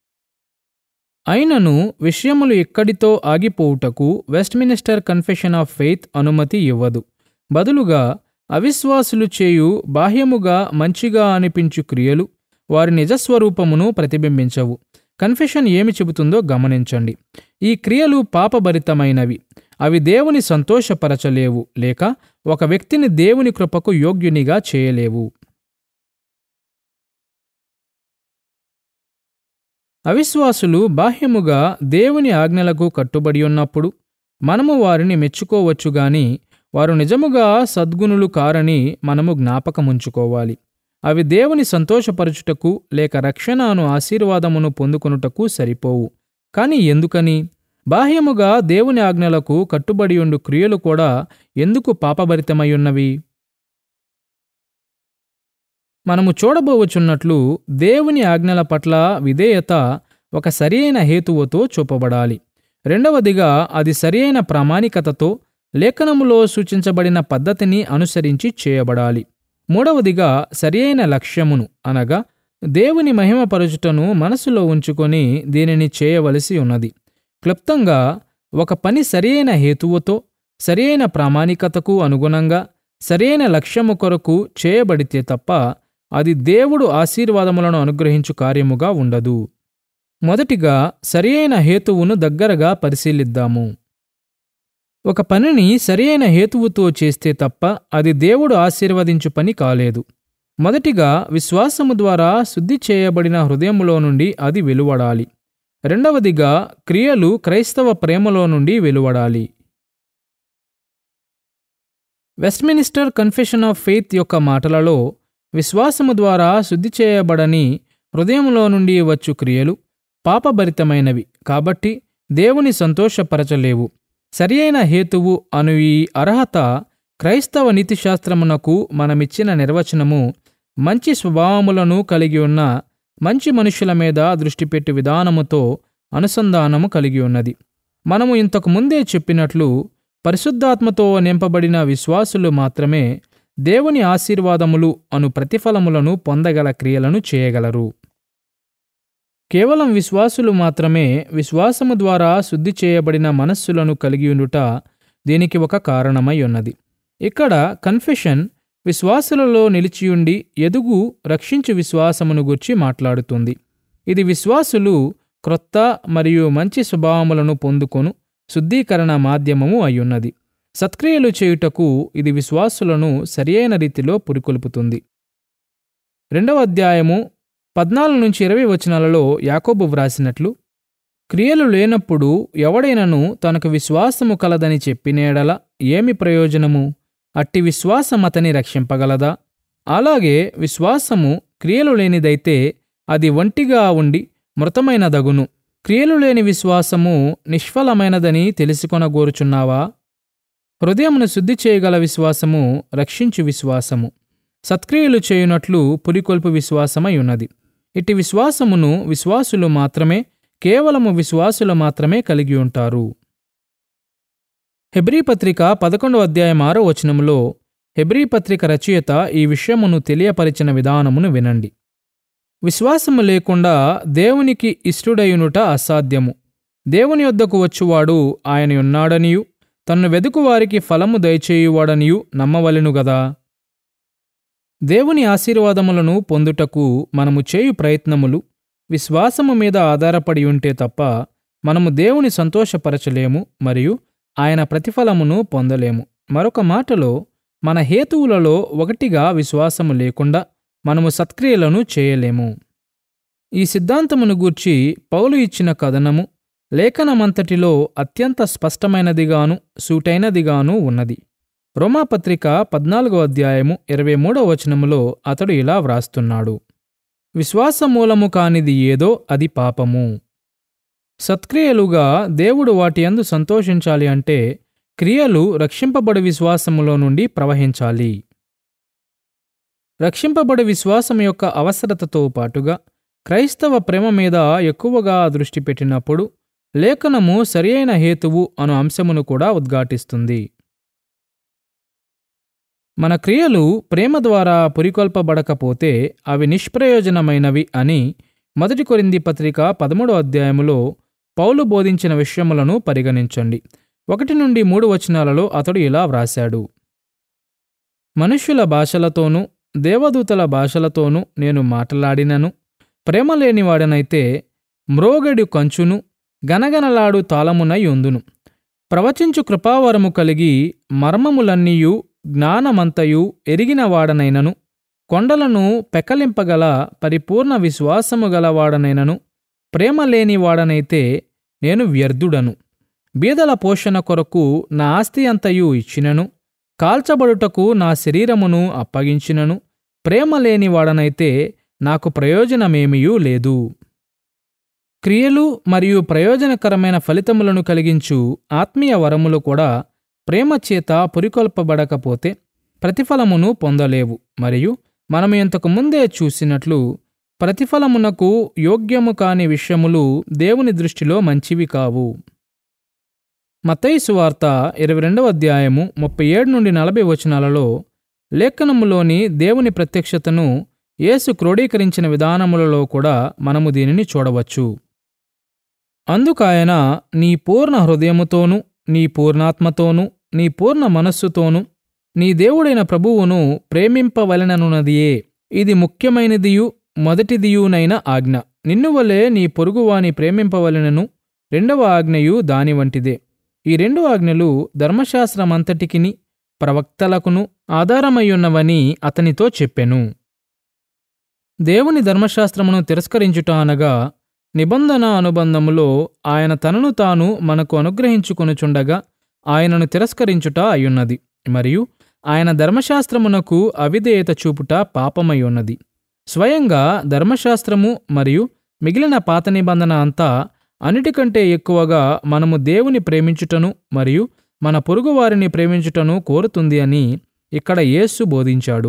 అయినను విషయములు ఇక్కడితో ఆగిపోవుటకు వెస్ట్మినిస్టర్ కన్ఫెషన్ ఆఫ్ ఫెయిత్ అనుమతి ఇవ్వదు బదులుగా అవిశ్వాసులు చేయు బాహ్యముగా మంచిగా అనిపించు క్రియలు వారి నిజస్వరూపమును ప్రతిబింబించవు కన్ఫెషన్ ఏమి చెబుతుందో గమనించండి ఈ క్రియలు పాపభరితమైనవి అవి దేవుని సంతోషపరచలేవు లేక ఒక వ్యక్తిని దేవుని కృపకు యోగ్యునిగా చేయలేవు అవిశ్వాసులు బాహ్యముగా దేవుని ఆజ్ఞలకు కట్టుబడి ఉన్నప్పుడు మనము వారిని మెచ్చుకోవచ్చు గాని వారు నిజముగా సద్గుణులు కారని మనము జ్ఞాపకముంచుకోవాలి అవి దేవుని సంతోషపరచుటకు లేక రక్షణను ఆశీర్వాదమును పొందుకొనుటకు సరిపోవు కాని ఎందుకని బాహ్యముగా దేవుని ఆజ్ఞలకు కట్టుబడియుండు క్రియలు కూడా ఎందుకు పాపభరితమయ్యున్నవి మనము చూడబోవచున్నట్లు దేవుని ఆజ్ఞల పట్ల విధేయత ఒక సరియైన హేతువుతో చూపబడాలి రెండవదిగా అది సరియైన ప్రామాణికతతో లేఖనములో సూచించబడిన పద్ధతిని అనుసరించి చేయబడాలి మూడవదిగా సరియైన లక్ష్యమును అనగా దేవుని మహిమపరచుటను మనసులో ఉంచుకొని దీనిని చేయవలసి ఉన్నది క్లుప్తంగా ఒక పని సరియైన హేతువుతో సరియైన ప్రామాణికతకు అనుగుణంగా సరైన లక్ష్యము కొరకు చేయబడితే తప్ప అది దేవుడు ఆశీర్వాదములను అనుగ్రహించు కార్యముగా ఉండదు మొదటిగా సరియైన హేతువును దగ్గరగా పరిశీలిద్దాము ఒక పనిని సరియైన హేతువుతో చేస్తే తప్ప అది దేవుడు ఆశీర్వదించు పని కాలేదు మొదటిగా విశ్వాసము ద్వారా శుద్ధి చేయబడిన హృదయములో నుండి అది వెలువడాలి రెండవదిగా క్రియలు క్రైస్తవ ప్రేమలో నుండి వెలువడాలి వెస్ట్మినిస్టర్ కన్ఫెషన్ ఆఫ్ ఫెయిత్ యొక్క మాటలలో విశ్వాసము ద్వారా శుద్ధి చేయబడని హృదయములో నుండి వచ్చు క్రియలు పాపభరితమైనవి కాబట్టి దేవుని సంతోషపరచలేవు సరియైన హేతువు అను ఈ అర్హత క్రైస్తవ నీతిశాస్త్రమునకు మనమిచ్చిన నిర్వచనము మంచి స్వభావములను కలిగి ఉన్న మంచి మనుషుల మీద దృష్టిపెట్టు విధానముతో అనుసంధానము కలిగి ఉన్నది మనము ఇంతకు ముందే చెప్పినట్లు పరిశుద్ధాత్మతో నింపబడిన విశ్వాసులు మాత్రమే దేవుని ఆశీర్వాదములు అను ప్రతిఫలములను పొందగల క్రియలను చేయగలరు కేవలం విశ్వాసులు మాత్రమే విశ్వాసము ద్వారా శుద్ధి చేయబడిన మనస్సులను కలిగి ఉండుట దీనికి ఒక కారణమై ఉన్నది ఇక్కడ కన్ఫెషన్ విశ్వాసులలో నిలిచియుండి ఎదుగు రక్షించు విశ్వాసమును గుర్చి మాట్లాడుతుంది ఇది విశ్వాసులు క్రొత్త మరియు మంచి స్వభావములను పొందుకొను శుద్ధీకరణ మాధ్యమము అయ్యున్నది సత్క్రియలు చేయుటకు ఇది విశ్వాసులను సరియైన రీతిలో పురికొల్పుతుంది రెండవ అధ్యాయము పద్నాలుగు నుంచి ఇరవై వచనాలలో యాకోబు వ్రాసినట్లు క్రియలు లేనప్పుడు ఎవడైనను తనకు విశ్వాసము కలదని చెప్పినేడల ఏమి ప్రయోజనము అట్టి విశ్వాసం అతని రక్షింపగలదా అలాగే విశ్వాసము క్రియలు లేనిదైతే అది ఒంటిగా ఉండి మృతమైనదగును క్రియలు లేని విశ్వాసము నిష్ఫలమైనదని తెలుసుకొనగోరుచున్నావా హృదయమును శుద్ధి చేయగల విశ్వాసము రక్షించు విశ్వాసము సత్క్రియలు చేయునట్లు పులికొల్పు విశ్వాసమై ఉన్నది ఇట్టి విశ్వాసమును విశ్వాసులు మాత్రమే కేవలము విశ్వాసులు మాత్రమే కలిగి ఉంటారు హెబ్రీ పత్రిక పదకొండవ అధ్యాయం ఆరో వచనములో హెబ్రీ పత్రిక రచయిత ఈ విషయమును తెలియపరిచిన విధానమును వినండి విశ్వాసము లేకుండా దేవునికి ఇష్టుడయునుట అసాధ్యము దేవుని యొద్దకు వచ్చువాడు ఆయన ఉన్నాడనియు తన్ను వెదుకువారికి ఫలము దయచేయువాడనియు నమ్మవలెను గదా దేవుని ఆశీర్వాదములను పొందుటకు మనము చేయు ప్రయత్నములు విశ్వాసము మీద ఆధారపడి ఉంటే తప్ప మనము దేవుని సంతోషపరచలేము మరియు ఆయన ప్రతిఫలమును పొందలేము మరొక మాటలో మన హేతువులలో ఒకటిగా విశ్వాసము లేకుండా మనము సత్క్రియలను చేయలేము ఈ సిద్ధాంతమును గూర్చి పౌలు ఇచ్చిన కథనము లేఖనమంతటిలో అత్యంత స్పష్టమైనదిగాను సూటైనదిగాను ఉన్నది రోమాపత్రిక పద్నాలుగో అధ్యాయము ఇరవై మూడో వచనములో అతడు ఇలా వ్రాస్తున్నాడు విశ్వాసమూలము కానిది ఏదో అది పాపము సత్క్రియలుగా దేవుడు వాటి యందు సంతోషించాలి అంటే క్రియలు రక్షింపబడి విశ్వాసములో నుండి ప్రవహించాలి రక్షింపబడి విశ్వాసం యొక్క అవసరతతో పాటుగా క్రైస్తవ ప్రేమ మీద ఎక్కువగా దృష్టి పెట్టినప్పుడు లేఖనము సరియైన హేతువు అను అంశమును కూడా ఉద్ఘాటిస్తుంది మన క్రియలు ప్రేమ ద్వారా పురికొల్పబడకపోతే అవి నిష్ప్రయోజనమైనవి అని మొదటి కొరింది పత్రిక పదమూడో అధ్యాయములో పౌలు బోధించిన విషయములను పరిగణించండి ఒకటి నుండి మూడు వచనాలలో అతడు ఇలా వ్రాశాడు మనుష్యుల భాషలతోనూ దేవదూతల భాషలతోనూ నేను మాట్లాడినను ప్రేమ లేనివాడనైతే మ్రోగెడు కంచును గనగనలాడు తాళమునై ఉందును ప్రవచించు కృపావరము కలిగి మర్మములన్నీయు జ్ఞానమంతయు ఎరిగిన వాడనైనను కొండలను పెకలింపగల పరిపూర్ణ విశ్వాసము గలవాడనైనను ప్రేమ లేని వాడనైతే నేను వ్యర్థుడను బీదల పోషణ కొరకు నా ఆస్తి అంతయు ఇచ్చినను కాల్చబడుటకు నా శరీరమును అప్పగించినను ప్రేమ లేని వాడనైతే నాకు ప్రయోజనమేమియూ లేదు క్రియలు మరియు ప్రయోజనకరమైన ఫలితములను కలిగించు ఆత్మీయ వరములు కూడా ప్రేమ చేత పురికొల్పబడకపోతే ప్రతిఫలమును పొందలేవు మరియు మనము ఇంతకు ముందే చూసినట్లు ప్రతిఫలమునకు యోగ్యము కాని విషయములు దేవుని దృష్టిలో మంచివి కావు మత్తయి సువార్త ఇరవై రెండవ అధ్యాయము ముప్పై ఏడు నుండి నలభై వచనాలలో లేఖనములోని దేవుని ప్రత్యక్షతను యేసు క్రోడీకరించిన విధానములలో కూడా మనము దీనిని చూడవచ్చు అందుకాయన నీ పూర్ణ హృదయముతోనూ నీ పూర్ణాత్మతోనూ నీ పూర్ణ మనస్సుతోనూ నీ దేవుడైన ప్రభువును ప్రేమింపవలెననున్నదియే ఇది ముఖ్యమైనదియు మొదటిదియునైన ఆజ్ఞ నిన్ను వలె నీ పొరుగువాని ప్రేమింపవలెనను రెండవ ఆజ్ఞయు దాని వంటిదే ఈ రెండు ఆజ్ఞలు ధర్మశాస్త్రమంతటికిని ప్రవక్తలకును ఆధారమయ్యున్నవని అతనితో చెప్పెను దేవుని ధర్మశాస్త్రమును తిరస్కరించుట అనగా నిబంధన అనుబంధములో ఆయన తనను తాను మనకు అనుగ్రహించుకొనుచుండగా ఆయనను తిరస్కరించుట అయ్యున్నది మరియు ఆయన ధర్మశాస్త్రమునకు అవిధేయత చూపుట పాపమై ఉన్నది స్వయంగా ధర్మశాస్త్రము మరియు మిగిలిన పాత నిబంధన అంతా అన్నిటికంటే ఎక్కువగా మనము దేవుని ప్రేమించుటను మరియు మన పొరుగువారిని ప్రేమించుటను కోరుతుంది అని ఇక్కడ యేస్సు బోధించాడు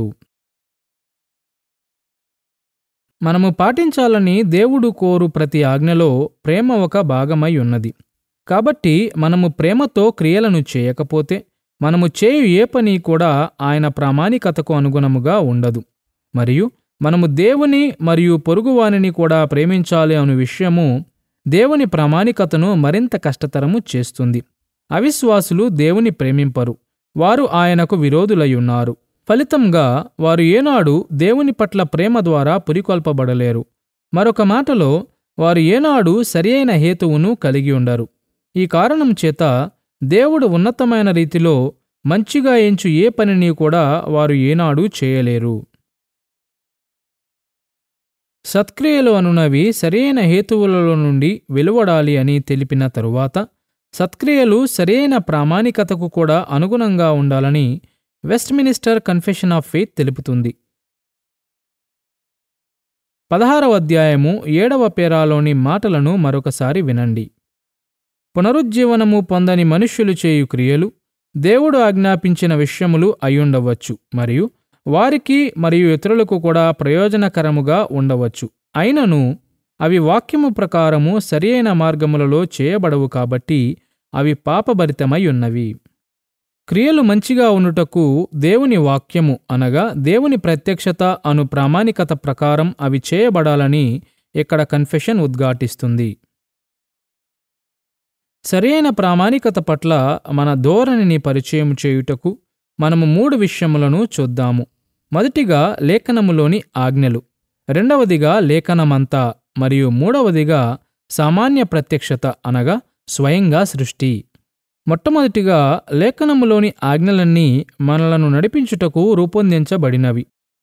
మనము పాటించాలని దేవుడు కోరు ప్రతి ఆజ్ఞలో ప్రేమ ఒక భాగమై ఉన్నది కాబట్టి మనము ప్రేమతో క్రియలను చేయకపోతే మనము చేయు ఏ పని కూడా ఆయన ప్రామాణికతకు అనుగుణముగా ఉండదు మరియు మనము దేవుని మరియు పొరుగువానిని కూడా ప్రేమించాలి అను విషయము దేవుని ప్రామాణికతను మరింత కష్టతరము చేస్తుంది అవిశ్వాసులు దేవుని ప్రేమింపరు వారు ఆయనకు విరోధులై ఉన్నారు ఫలితంగా వారు ఏనాడు దేవుని పట్ల ప్రేమ ద్వారా పురికొల్పబడలేరు మరొక మాటలో వారు ఏనాడు సరియైన హేతువును కలిగి ఉండరు ఈ కారణం చేత దేవుడు ఉన్నతమైన రీతిలో మంచిగా ఎంచు ఏ పనిని కూడా వారు ఏనాడు చేయలేరు సత్క్రియలు అనునవి సరైన హేతువులలో నుండి వెలువడాలి అని తెలిపిన తరువాత సత్క్రియలు సరైన ప్రామాణికతకు కూడా అనుగుణంగా ఉండాలని వెస్ట్మినిస్టర్ కన్ఫెషన్ ఆఫ్ ఫెయిత్ తెలుపుతుంది పదహారవ అధ్యాయము ఏడవ పేరాలోని మాటలను మరొకసారి వినండి పునరుజ్జీవనము పొందని మనుష్యులు చేయు క్రియలు దేవుడు ఆజ్ఞాపించిన విషయములు అయ్యుండవచ్చు మరియు వారికి మరియు ఇతరులకు కూడా ప్రయోజనకరముగా ఉండవచ్చు అయినను అవి వాక్యము ప్రకారము సరియైన మార్గములలో చేయబడవు కాబట్టి అవి పాపభరితమై ఉన్నవి క్రియలు మంచిగా ఉండుటకు దేవుని వాక్యము అనగా దేవుని ప్రత్యక్షత అను ప్రామాణికత ప్రకారం అవి చేయబడాలని ఇక్కడ కన్ఫెషన్ ఉద్ఘాటిస్తుంది సరియైన ప్రామాణికత పట్ల మన ధోరణిని పరిచయం చేయుటకు మనము మూడు విషయములను చూద్దాము మొదటిగా లేఖనములోని ఆజ్ఞలు రెండవదిగా లేఖనమంతా మరియు మూడవదిగా సామాన్య ప్రత్యక్షత అనగా స్వయంగా సృష్టి మొట్టమొదటిగా లేఖనములోని ఆజ్ఞలన్నీ మనలను నడిపించుటకు రూపొందించబడినవి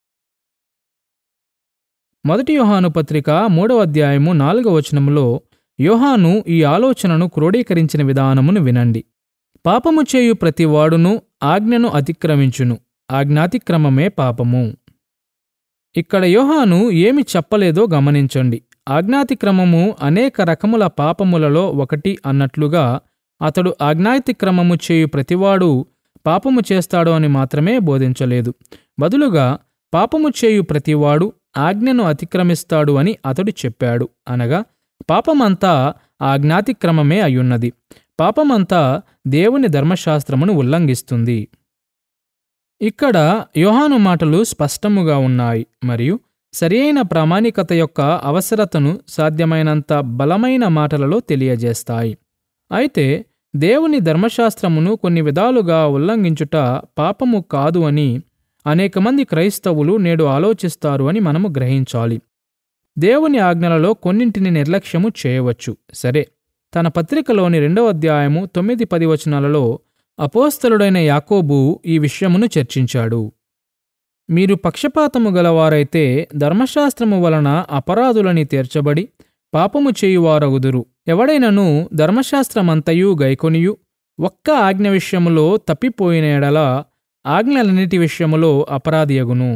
మొదటి యోహాను పత్రిక మూడవ అధ్యాయము నాలుగవ వచనములో యోహాను ఈ ఆలోచనను క్రోడీకరించిన విధానమును వినండి పాపము చేయు ప్రతివాడును ఆజ్ఞను అతిక్రమించును ఆజ్ఞాతిక్రమమే పాపము ఇక్కడ యోహాను ఏమి చెప్పలేదో గమనించండి ఆజ్ఞాతిక్రమము అనేక రకముల పాపములలో ఒకటి అన్నట్లుగా అతడు ఆజ్ఞాతిక్రమము చేయు ప్రతివాడు పాపము చేస్తాడు అని మాత్రమే బోధించలేదు బదులుగా పాపము చేయు ప్రతివాడు ఆజ్ఞను అతిక్రమిస్తాడు అని అతడు చెప్పాడు అనగా పాపమంతా ఆజ్ఞాతిక్రమమే అయ్యున్నది పాపమంతా దేవుని ధర్మశాస్త్రమును ఉల్లంఘిస్తుంది ఇక్కడ యోహాను మాటలు స్పష్టముగా ఉన్నాయి మరియు సరియైన ప్రామాణికత యొక్క అవసరతను సాధ్యమైనంత బలమైన మాటలలో తెలియజేస్తాయి అయితే దేవుని ధర్మశాస్త్రమును కొన్ని విధాలుగా ఉల్లంఘించుట పాపము కాదు అని అనేక మంది క్రైస్తవులు నేడు ఆలోచిస్తారు అని మనము గ్రహించాలి దేవుని ఆజ్ఞలలో కొన్నింటిని నిర్లక్ష్యము చేయవచ్చు సరే తన పత్రికలోని రెండవ అధ్యాయము తొమ్మిది పది వచనాలలో అపోస్తలుడైన యాకోబు ఈ విషయమును చర్చించాడు మీరు పక్షపాతము గలవారైతే ధర్మశాస్త్రము వలన అపరాధులని తీర్చబడి పాపము చేయువారగుదురు ఎవడైనను ధర్మశాస్త్రమంతయు గైకొనియు ఒక్క ఆజ్ఞ విషయములో తప్పిపోయిన ఎడల ఆజ్ఞలన్నిటి విషయములో అపరాధియగును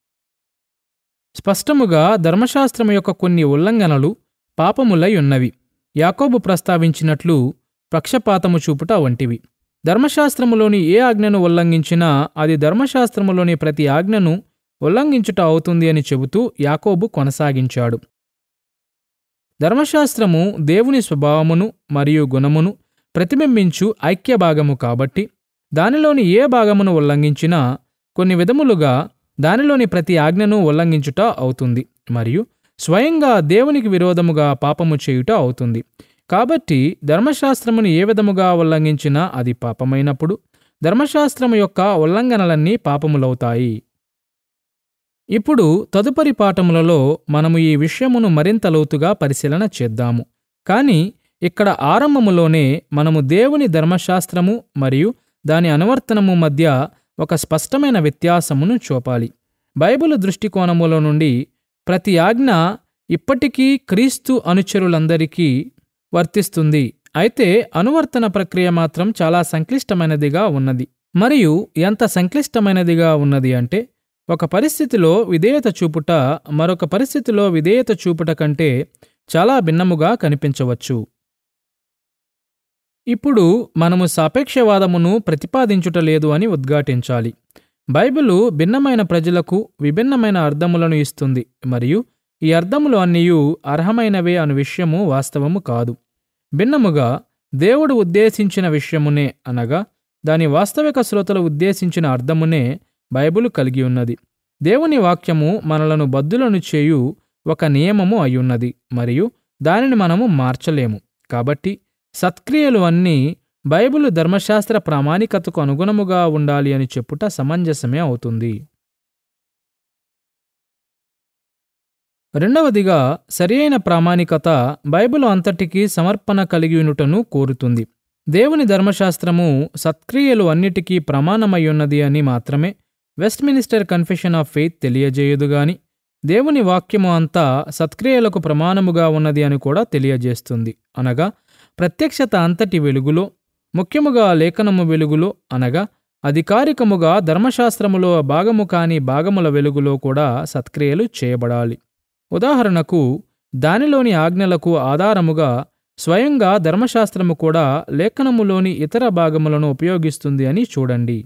స్పష్టముగా ధర్మశాస్త్రము యొక్క కొన్ని ఉల్లంఘనలు పాపములై ఉన్నవి యాకోబు ప్రస్తావించినట్లు పక్షపాతము చూపుట వంటివి ధర్మశాస్త్రములోని ఏ ఆజ్ఞను ఉల్లంఘించినా అది ధర్మశాస్త్రములోని ప్రతి ఆజ్ఞను ఉల్లంఘించుట అవుతుంది అని చెబుతూ యాకోబు కొనసాగించాడు ధర్మశాస్త్రము దేవుని స్వభావమును మరియు గుణమును ప్రతిబింబించు ఐక్య భాగము కాబట్టి దానిలోని ఏ భాగమును ఉల్లంఘించినా కొన్ని విధములుగా దానిలోని ప్రతి ఆజ్ఞను ఉల్లంఘించుట అవుతుంది మరియు స్వయంగా దేవునికి విరోధముగా పాపము చేయుట అవుతుంది కాబట్టి ధర్మశాస్త్రమును ఏ విధముగా ఉల్లంఘించినా అది పాపమైనప్పుడు ధర్మశాస్త్రము యొక్క ఉల్లంఘనలన్నీ పాపములవుతాయి ఇప్పుడు తదుపరి పాఠములలో మనము ఈ విషయమును మరింత లోతుగా పరిశీలన చేద్దాము కానీ ఇక్కడ ఆరంభములోనే మనము దేవుని ధర్మశాస్త్రము మరియు దాని అనువర్తనము మధ్య ఒక స్పష్టమైన వ్యత్యాసమును చూపాలి బైబిల్ దృష్టికోణములో నుండి ప్రతి ఆజ్ఞ ఇప్పటికీ క్రీస్తు అనుచరులందరికీ వర్తిస్తుంది అయితే అనువర్తన ప్రక్రియ మాత్రం చాలా సంక్లిష్టమైనదిగా ఉన్నది మరియు ఎంత సంక్లిష్టమైనదిగా ఉన్నది అంటే ఒక పరిస్థితిలో విధేయత చూపుట మరొక పరిస్థితిలో విధేయత చూపుట కంటే చాలా భిన్నముగా కనిపించవచ్చు ఇప్పుడు మనము సాపేక్షవాదమును ప్రతిపాదించుట లేదు అని ఉద్ఘాటించాలి బైబిలు భిన్నమైన ప్రజలకు విభిన్నమైన అర్థములను ఇస్తుంది మరియు ఈ అర్థములు అన్నీయు అర్హమైనవే అను విషయము వాస్తవము కాదు భిన్నముగా దేవుడు ఉద్దేశించిన విషయమునే అనగా దాని వాస్తవిక శ్రోతలు ఉద్దేశించిన అర్థమునే బైబిలు కలిగి ఉన్నది దేవుని వాక్యము మనలను బద్దులను చేయు ఒక నియమము అయ్యున్నది మరియు దానిని మనము మార్చలేము కాబట్టి సత్క్రియలు అన్నీ బైబిలు ధర్మశాస్త్ర ప్రామాణికతకు అనుగుణముగా ఉండాలి అని చెప్పుట సమంజసమే అవుతుంది రెండవదిగా సరియైన ప్రామాణికత బైబిల్ అంతటికీ సమర్పణ కలిగియునుటను కోరుతుంది దేవుని ధర్మశాస్త్రము సత్క్రియలు అన్నిటికీ ప్రమాణమయ్యున్నది అని మాత్రమే వెస్ట్మినిస్టర్ కన్ఫెషన్ ఆఫ్ ఫెయిత్ తెలియజేయదు గాని దేవుని వాక్యము అంతా సత్క్రియలకు ప్రమాణముగా ఉన్నది అని కూడా తెలియజేస్తుంది అనగా ప్రత్యక్షత అంతటి వెలుగులో ముఖ్యముగా లేఖనము వెలుగులో అనగా అధికారికముగా ధర్మశాస్త్రములో భాగము కాని భాగముల వెలుగులో కూడా సత్క్రియలు చేయబడాలి ఉదాహరణకు దానిలోని ఆజ్ఞలకు ఆధారముగా స్వయంగా ధర్మశాస్త్రము కూడా లేఖనములోని ఇతర భాగములను ఉపయోగిస్తుంది అని చూడండి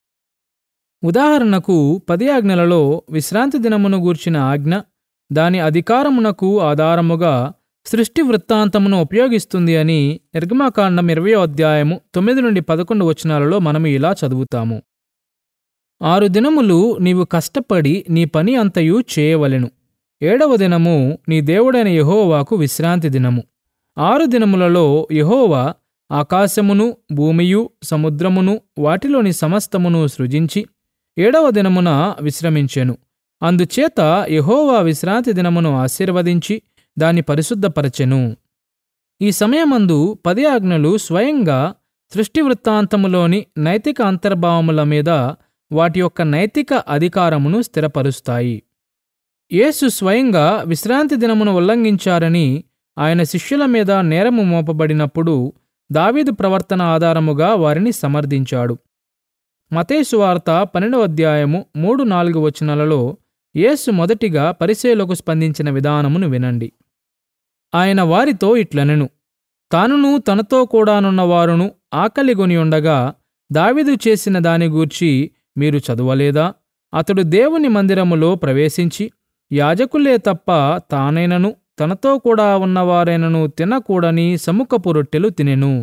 ఉదాహరణకు పది ఆజ్ఞలలో విశ్రాంతి దినమును గూర్చిన ఆజ్ఞ దాని అధికారమునకు ఆధారముగా సృష్టి వృత్తాంతమును ఉపయోగిస్తుంది అని నిర్గమాకాండం ఇరవయో అధ్యాయము తొమ్మిది నుండి పదకొండు వచనాలలో మనము ఇలా చదువుతాము ఆరు దినములు నీవు కష్టపడి నీ పని అంతయు చేయవలెను ఏడవ దినము నీ దేవుడైన యెహోవాకు విశ్రాంతి దినము ఆరు దినములలో యెహోవా ఆకాశమును భూమియు సముద్రమును వాటిలోని సమస్తమును సృజించి ఏడవ దినమున విశ్రమించెను అందుచేత యెహోవా విశ్రాంతి దినమును ఆశీర్వదించి దాన్ని పరిశుద్ధపరచెను ఈ సమయమందు పది ఆజ్ఞలు స్వయంగా సృష్టి వృత్తాంతములోని నైతిక అంతర్భావముల మీద వాటి యొక్క నైతిక అధికారమును స్థిరపరుస్తాయి యేసు స్వయంగా విశ్రాంతి దినమును ఉల్లంఘించారని ఆయన శిష్యుల మీద నేరము మోపబడినప్పుడు దావీదు ప్రవర్తన ఆధారముగా వారిని సమర్థించాడు మతేసు వార్త పన్నెండవ అధ్యాయము మూడు నాలుగు వచనాలలో యేసు మొదటిగా పరిశీలకు స్పందించిన విధానమును వినండి ఆయన వారితో ఇట్లనెను తానును తనతో కూడానున్న వారును ఆకలిగొని ఉండగా దావీదు చేసిన దాని గూర్చి మీరు చదవలేదా అతడు దేవుని మందిరములో ప్రవేశించి యాజకులే తప్ప తానైనను తనతో కూడా ఉన్నవారైనను తినకూడని సముఖపు రొట్టెలు తినెను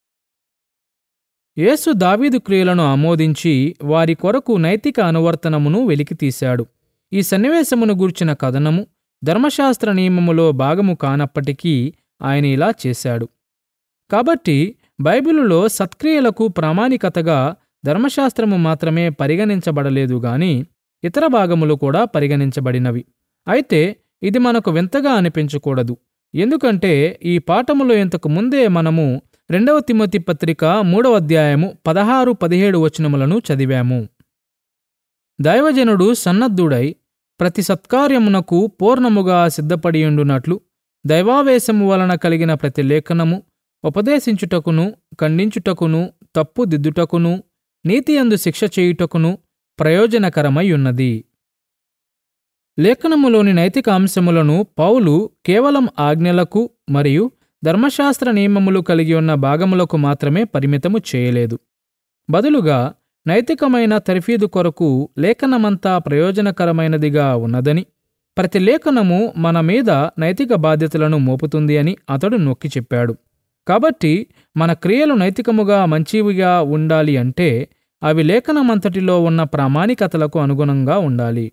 యేసు దావీదు క్రియలను ఆమోదించి వారి కొరకు నైతిక అనువర్తనమును వెలికితీశాడు ఈ సన్నివేశమును గూర్చిన కథనము ధర్మశాస్త్ర నియమములో భాగము కానప్పటికీ ఆయన ఇలా చేశాడు కాబట్టి బైబిలులో సత్క్రియలకు ప్రామాణికతగా ధర్మశాస్త్రము మాత్రమే పరిగణించబడలేదు గాని ఇతర భాగములు కూడా పరిగణించబడినవి అయితే ఇది మనకు వింతగా అనిపించకూడదు ఎందుకంటే ఈ పాఠములో ఇంతకు ముందే మనము రెండవ తిమోతి పత్రిక మూడవ అధ్యాయము పదహారు పదిహేడు వచనములను చదివాము దైవజనుడు సన్నద్ధుడై ప్రతి సత్కార్యమునకు పూర్ణముగా సిద్ధపడియుండునట్లు దైవావేశము వలన కలిగిన ప్రతి లేఖనము ఉపదేశించుటకును ఖండించుటకును తప్పు దిద్దుటకును నీతియందు శిక్ష చేయుటకును ప్రయోజనకరమై ఉన్నది లేఖనములోని నైతిక అంశములను పౌలు కేవలం ఆజ్ఞలకు మరియు ధర్మశాస్త్ర నియమములు కలిగి ఉన్న భాగములకు మాత్రమే పరిమితము చేయలేదు బదులుగా నైతికమైన తర్ఫీదు కొరకు లేఖనమంతా ప్రయోజనకరమైనదిగా ఉన్నదని ప్రతి లేఖనము మన మీద నైతిక బాధ్యతలను మోపుతుంది అని అతడు నొక్కి చెప్పాడు కాబట్టి మన క్రియలు నైతికముగా మంచివిగా ఉండాలి అంటే అవి లేఖనమంతటిలో ఉన్న ప్రామాణికతలకు అనుగుణంగా ఉండాలి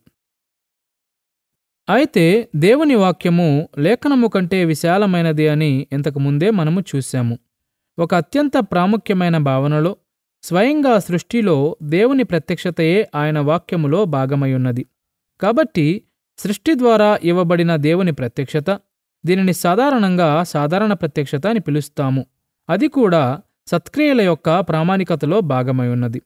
అయితే దేవుని వాక్యము లేఖనము కంటే విశాలమైనది అని ఇంతకు ముందే మనము చూశాము ఒక అత్యంత ప్రాముఖ్యమైన భావనలో స్వయంగా సృష్టిలో దేవుని ప్రత్యక్షతయే ఆయన వాక్యములో భాగమయున్నది కాబట్టి సృష్టి ద్వారా ఇవ్వబడిన దేవుని ప్రత్యక్షత దీనిని సాధారణంగా సాధారణ ప్రత్యక్షత అని పిలుస్తాము అది కూడా సత్క్రియల యొక్క ప్రామాణికతలో భాగమై ఉన్నది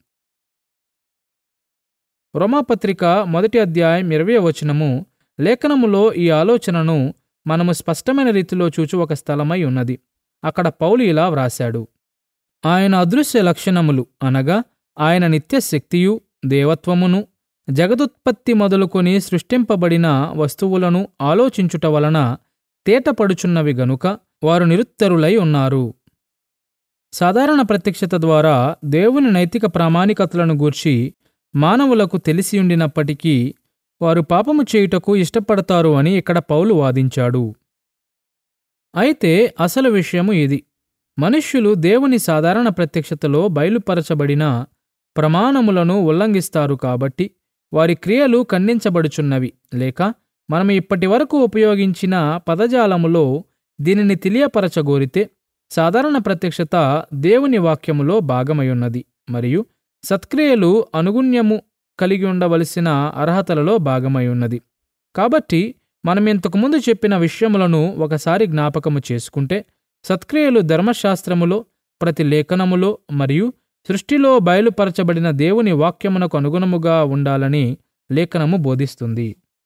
రోమాపత్రిక మొదటి అధ్యాయం ఇరవై వచనము లేఖనములో ఈ ఆలోచనను మనము స్పష్టమైన రీతిలో చూచు ఒక స్థలమై ఉన్నది అక్కడ పౌలు ఇలా వ్రాశాడు ఆయన అదృశ్య లక్షణములు అనగా ఆయన నిత్య శక్తియు దేవత్వమును జగదుత్పత్తి మొదలుకొని సృష్టింపబడిన వస్తువులను ఆలోచించుట వలన తేటపడుచున్నవి గనుక వారు నిరుత్తరులై ఉన్నారు సాధారణ ప్రత్యక్షత ద్వారా దేవుని నైతిక ప్రామాణికతలను గూర్చి మానవులకు తెలిసియుండినప్పటికీ వారు పాపము చేయుటకు ఇష్టపడతారు అని ఇక్కడ పౌలు వాదించాడు అయితే అసలు విషయము ఇది మనుష్యులు దేవుని సాధారణ ప్రత్యక్షతలో బయలుపరచబడిన ప్రమాణములను ఉల్లంఘిస్తారు కాబట్టి వారి క్రియలు ఖండించబడుచున్నవి లేక మనం ఇప్పటి వరకు ఉపయోగించిన పదజాలములో దీనిని తెలియపరచగోరితే సాధారణ ప్రత్యక్షత దేవుని వాక్యములో భాగమయున్నది మరియు సత్క్రియలు అనుగుణ్యము కలిగి ఉండవలసిన అర్హతలలో భాగమై ఉన్నది కాబట్టి మనం ఇంతకుముందు చెప్పిన విషయములను ఒకసారి జ్ఞాపకము చేసుకుంటే సత్క్రియలు ధర్మశాస్త్రములో ప్రతి లేఖనములో మరియు సృష్టిలో బయలుపరచబడిన దేవుని వాక్యమునకు అనుగుణముగా ఉండాలని లేఖనము బోధిస్తుంది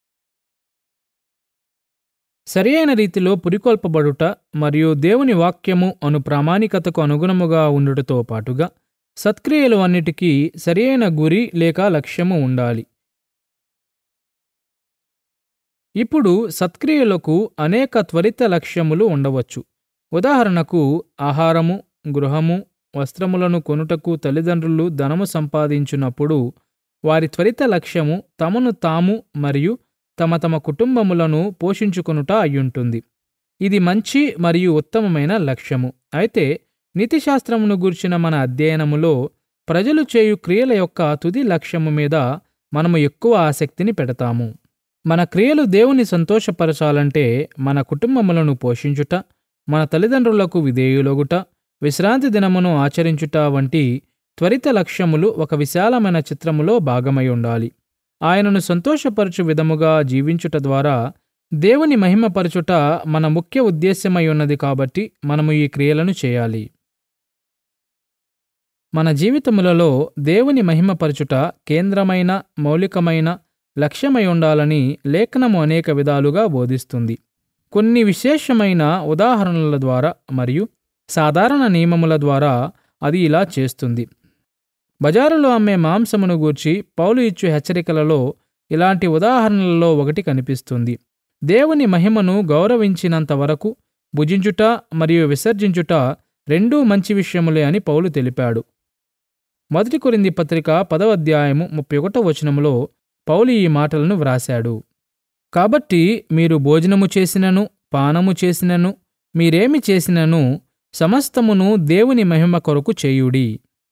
సరియైన రీతిలో పురికొల్పబడుట మరియు దేవుని వాక్యము అను ప్రామాణికతకు అనుగుణముగా ఉండుటతో పాటుగా సత్క్రియలు అన్నిటికీ సరియైన గురి లేక లక్ష్యము ఉండాలి ఇప్పుడు సత్క్రియలకు అనేక త్వరిత లక్ష్యములు ఉండవచ్చు ఉదాహరణకు ఆహారము గృహము వస్త్రములను కొనుటకు తల్లిదండ్రులు ధనము సంపాదించున్నప్పుడు వారి త్వరిత లక్ష్యము తమను తాము మరియు తమ తమ కుటుంబములను పోషించుకొనుట అయ్యుంటుంది ఇది మంచి మరియు ఉత్తమమైన లక్ష్యము అయితే నీతిశాస్త్రమును గూర్చిన మన అధ్యయనములో ప్రజలు చేయు క్రియల యొక్క తుది లక్ష్యము మీద మనము ఎక్కువ ఆసక్తిని పెడతాము మన క్రియలు దేవుని సంతోషపరచాలంటే మన కుటుంబములను పోషించుట మన తల్లిదండ్రులకు విధేయులొగుట విశ్రాంతి దినమును ఆచరించుట వంటి త్వరిత లక్ష్యములు ఒక విశాలమైన చిత్రములో భాగమై ఉండాలి ఆయనను సంతోషపరచు విధముగా జీవించుట ద్వారా దేవుని మహిమపరచుట మన ముఖ్య ఉద్దేశ్యమై ఉన్నది కాబట్టి మనము ఈ క్రియలను చేయాలి మన జీవితములలో దేవుని మహిమపరచుట కేంద్రమైన మౌలికమైన లక్ష్యమై ఉండాలని లేఖనము అనేక విధాలుగా బోధిస్తుంది కొన్ని విశేషమైన ఉదాహరణల ద్వారా మరియు సాధారణ నియమముల ద్వారా అది ఇలా చేస్తుంది బజారులో అమ్మే మాంసమును గూర్చి పౌలు ఇచ్చు హెచ్చరికలలో ఇలాంటి ఉదాహరణలలో ఒకటి కనిపిస్తుంది దేవుని మహిమను గౌరవించినంత వరకు భుజించుట మరియు విసర్జించుట రెండూ మంచి విషయములే అని పౌలు తెలిపాడు మొదటి కొరింది పత్రిక పదవ అధ్యాయము ముప్పై ఒకటో వచనములో పౌలు ఈ మాటలను వ్రాశాడు కాబట్టి మీరు భోజనము చేసినను పానము చేసినను మీరేమి చేసినను సమస్తమును దేవుని మహిమ కొరకు చేయుడి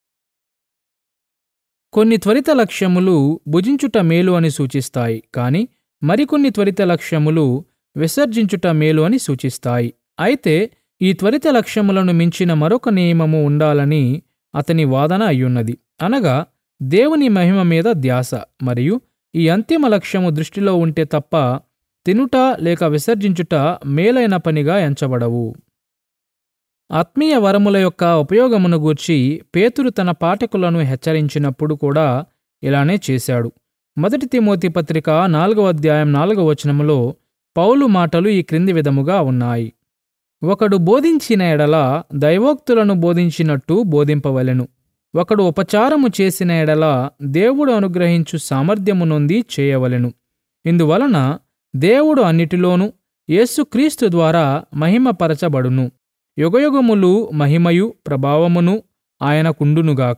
కొన్ని త్వరిత లక్ష్యములు భుజించుట మేలు అని సూచిస్తాయి కాని మరికొన్ని త్వరిత లక్ష్యములు విసర్జించుట మేలు అని సూచిస్తాయి అయితే ఈ త్వరిత లక్ష్యములను మించిన మరొక నియమము ఉండాలని అతని వాదన అయ్యున్నది అనగా దేవుని మహిమ మీద ధ్యాస మరియు ఈ అంతిమ లక్ష్యము దృష్టిలో ఉంటే తప్ప తినుట లేక విసర్జించుట మేలైన పనిగా ఎంచబడవు ఆత్మీయ వరముల యొక్క ఉపయోగమును గూర్చి పేతురు తన పాఠకులను హెచ్చరించినప్పుడు కూడా ఇలానే చేశాడు మొదటి తిమోతి పత్రిక నాలుగవ అధ్యాయం నాలుగవ వచనములో పౌలు మాటలు ఈ క్రింది విధముగా ఉన్నాయి ఒకడు బోధించిన ఎడల దైవోక్తులను బోధించినట్టు బోధింపవలెను ఒకడు ఉపచారము చేసిన ఎడల దేవుడు అనుగ్రహించు సామర్థ్యము నొంది చేయవలెను ఇందువలన దేవుడు అన్నిటిలోనూ యేసుక్రీస్తు ద్వారా మహిమపరచబడును యుగయుగములు మహిమయు ప్రభావమును ఆయనకుండునుగాక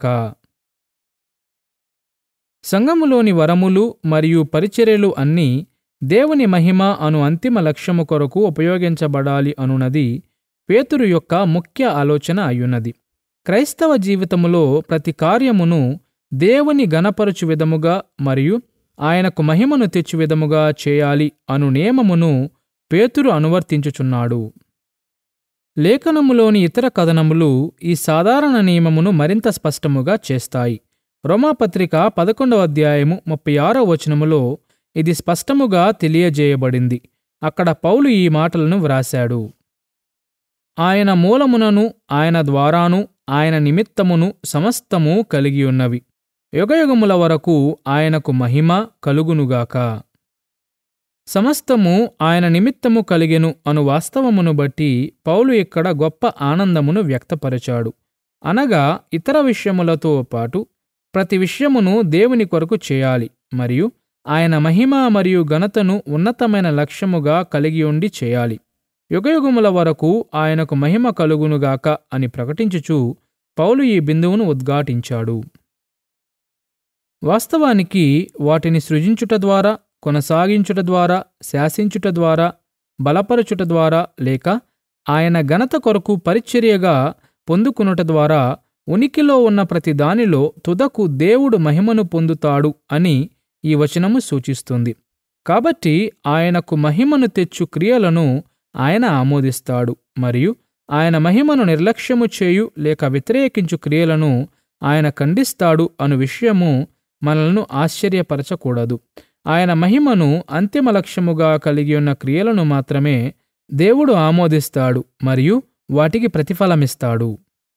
సంఘములోని వరములు మరియు పరిచర్యలు అన్నీ దేవుని మహిమ అను అంతిమ లక్ష్యము కొరకు ఉపయోగించబడాలి అనునది పేతురు యొక్క ముఖ్య ఆలోచన అయ్యున్నది క్రైస్తవ జీవితములో ప్రతి కార్యమును దేవుని గణపరచు విధముగా మరియు ఆయనకు మహిమను తెచ్చు విధముగా చేయాలి అను నియమమును పేతురు అనువర్తించుచున్నాడు లేఖనములోని ఇతర కథనములు ఈ సాధారణ నియమమును మరింత స్పష్టముగా చేస్తాయి రోమాపత్రిక పదకొండవ అధ్యాయము ముప్పై ఆరో వచనములో ఇది స్పష్టముగా తెలియజేయబడింది అక్కడ పౌలు ఈ మాటలను వ్రాశాడు ఆయన మూలమునను ఆయన ద్వారాను ఆయన నిమిత్తమును సమస్తము కలిగి ఉన్నవి యుగయుగముల వరకు ఆయనకు మహిమ కలుగునుగాక సమస్తము ఆయన నిమిత్తము కలిగెను అను వాస్తవమును బట్టి పౌలు ఇక్కడ గొప్ప ఆనందమును వ్యక్తపరచాడు అనగా ఇతర విషయములతో పాటు ప్రతి విషయమును దేవుని కొరకు చేయాలి మరియు ఆయన మహిమ మరియు ఘనతను ఉన్నతమైన లక్ష్యముగా కలిగి ఉండి చేయాలి యుగయుగముల వరకు ఆయనకు మహిమ కలుగునుగాక అని ప్రకటించుచు పౌలు ఈ బిందువును ఉద్ఘాటించాడు వాస్తవానికి వాటిని సృజించుట ద్వారా కొనసాగించుట ద్వారా శాసించుట ద్వారా బలపరచుట ద్వారా లేక ఆయన ఘనత కొరకు పరిచర్యగా పొందుకునుట ద్వారా ఉనికిలో ఉన్న ప్రతి దానిలో తుదకు దేవుడు మహిమను పొందుతాడు అని ఈ వచనము సూచిస్తుంది కాబట్టి ఆయనకు మహిమను తెచ్చు క్రియలను ఆయన ఆమోదిస్తాడు మరియు ఆయన మహిమను నిర్లక్ష్యము చేయు లేక వ్యతిరేకించు క్రియలను ఆయన ఖండిస్తాడు అను విషయము మనలను ఆశ్చర్యపరచకూడదు ఆయన మహిమను అంతిమ లక్ష్యముగా కలిగి ఉన్న క్రియలను మాత్రమే దేవుడు ఆమోదిస్తాడు మరియు వాటికి ప్రతిఫలమిస్తాడు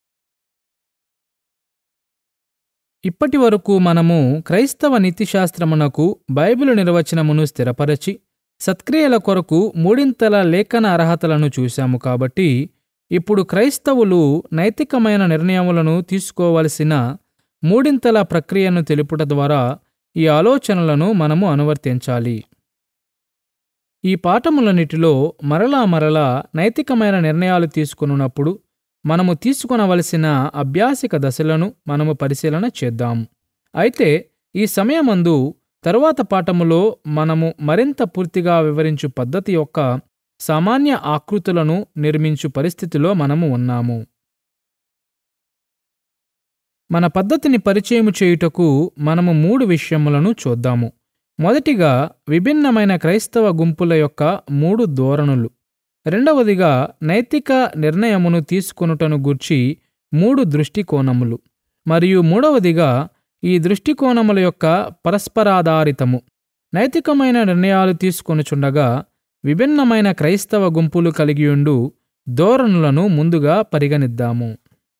ఇప్పటి వరకు మనము క్రైస్తవ నీతిశాస్త్రమునకు బైబిలు నిర్వచనమును స్థిరపరచి సత్క్రియల కొరకు మూడింతల లేఖన అర్హతలను చూశాము కాబట్టి ఇప్పుడు క్రైస్తవులు నైతికమైన నిర్ణయములను తీసుకోవలసిన మూడింతల ప్రక్రియను తెలుపుట ద్వారా ఈ ఆలోచనలను మనము అనువర్తించాలి ఈ పాఠములన్నిటిలో మరలా మరలా నైతికమైన నిర్ణయాలు తీసుకున్నప్పుడు మనము తీసుకొనవలసిన అభ్యాసిక దశలను మనము పరిశీలన చేద్దాము అయితే ఈ సమయమందు తరువాత పాఠములో మనము మరింత పూర్తిగా వివరించు పద్ధతి యొక్క సామాన్య ఆకృతులను నిర్మించు పరిస్థితిలో మనము ఉన్నాము మన పద్ధతిని పరిచయము చేయుటకు మనము మూడు విషయములను చూద్దాము మొదటిగా విభిన్నమైన క్రైస్తవ గుంపుల యొక్క మూడు ధోరణులు రెండవదిగా నైతిక నిర్ణయమును తీసుకొనుటను గూర్చి మూడు దృష్టికోణములు మరియు మూడవదిగా ఈ దృష్టికోణముల యొక్క పరస్పరాధారితము నైతికమైన నిర్ణయాలు తీసుకొనుచుండగా విభిన్నమైన క్రైస్తవ గుంపులు కలిగియుండు ధోరణులను ముందుగా పరిగణిద్దాము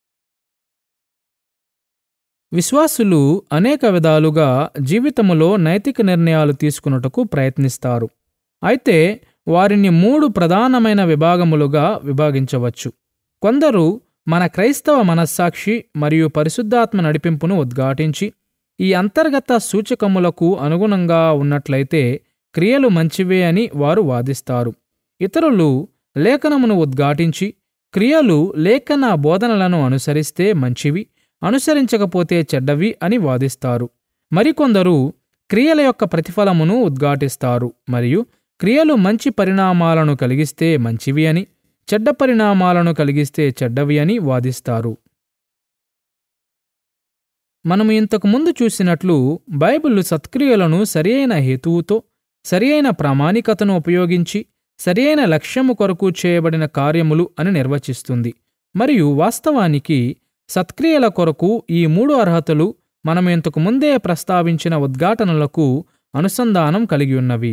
విశ్వాసులు అనేక విధాలుగా జీవితములో నైతిక నిర్ణయాలు తీసుకున్నటకు ప్రయత్నిస్తారు అయితే వారిని మూడు ప్రధానమైన విభాగములుగా విభాగించవచ్చు కొందరు మన క్రైస్తవ మనస్సాక్షి మరియు పరిశుద్ధాత్మ నడిపింపును ఉద్ఘాటించి ఈ అంతర్గత సూచకములకు అనుగుణంగా ఉన్నట్లయితే క్రియలు మంచివే అని వారు వాదిస్తారు ఇతరులు లేఖనమును ఉద్ఘాటించి క్రియలు లేఖన బోధనలను అనుసరిస్తే మంచివి అనుసరించకపోతే చెడ్డవి అని వాదిస్తారు మరికొందరు క్రియల యొక్క ప్రతిఫలమును ఉద్ఘాటిస్తారు మరియు క్రియలు మంచి పరిణామాలను కలిగిస్తే మంచివి అని చెడ్డ పరిణామాలను కలిగిస్తే చెడ్డవి అని వాదిస్తారు మనము ఇంతకు ముందు చూసినట్లు బైబిల్ సత్క్రియలను సరియైన హేతువుతో సరియైన ప్రామాణికతను ఉపయోగించి సరియైన లక్ష్యము కొరకు చేయబడిన కార్యములు అని నిర్వచిస్తుంది మరియు వాస్తవానికి సత్క్రియల కొరకు ఈ మూడు అర్హతలు మనం ఇంతకు ముందే ప్రస్తావించిన ఉద్ఘాటనలకు అనుసంధానం కలిగి ఉన్నవి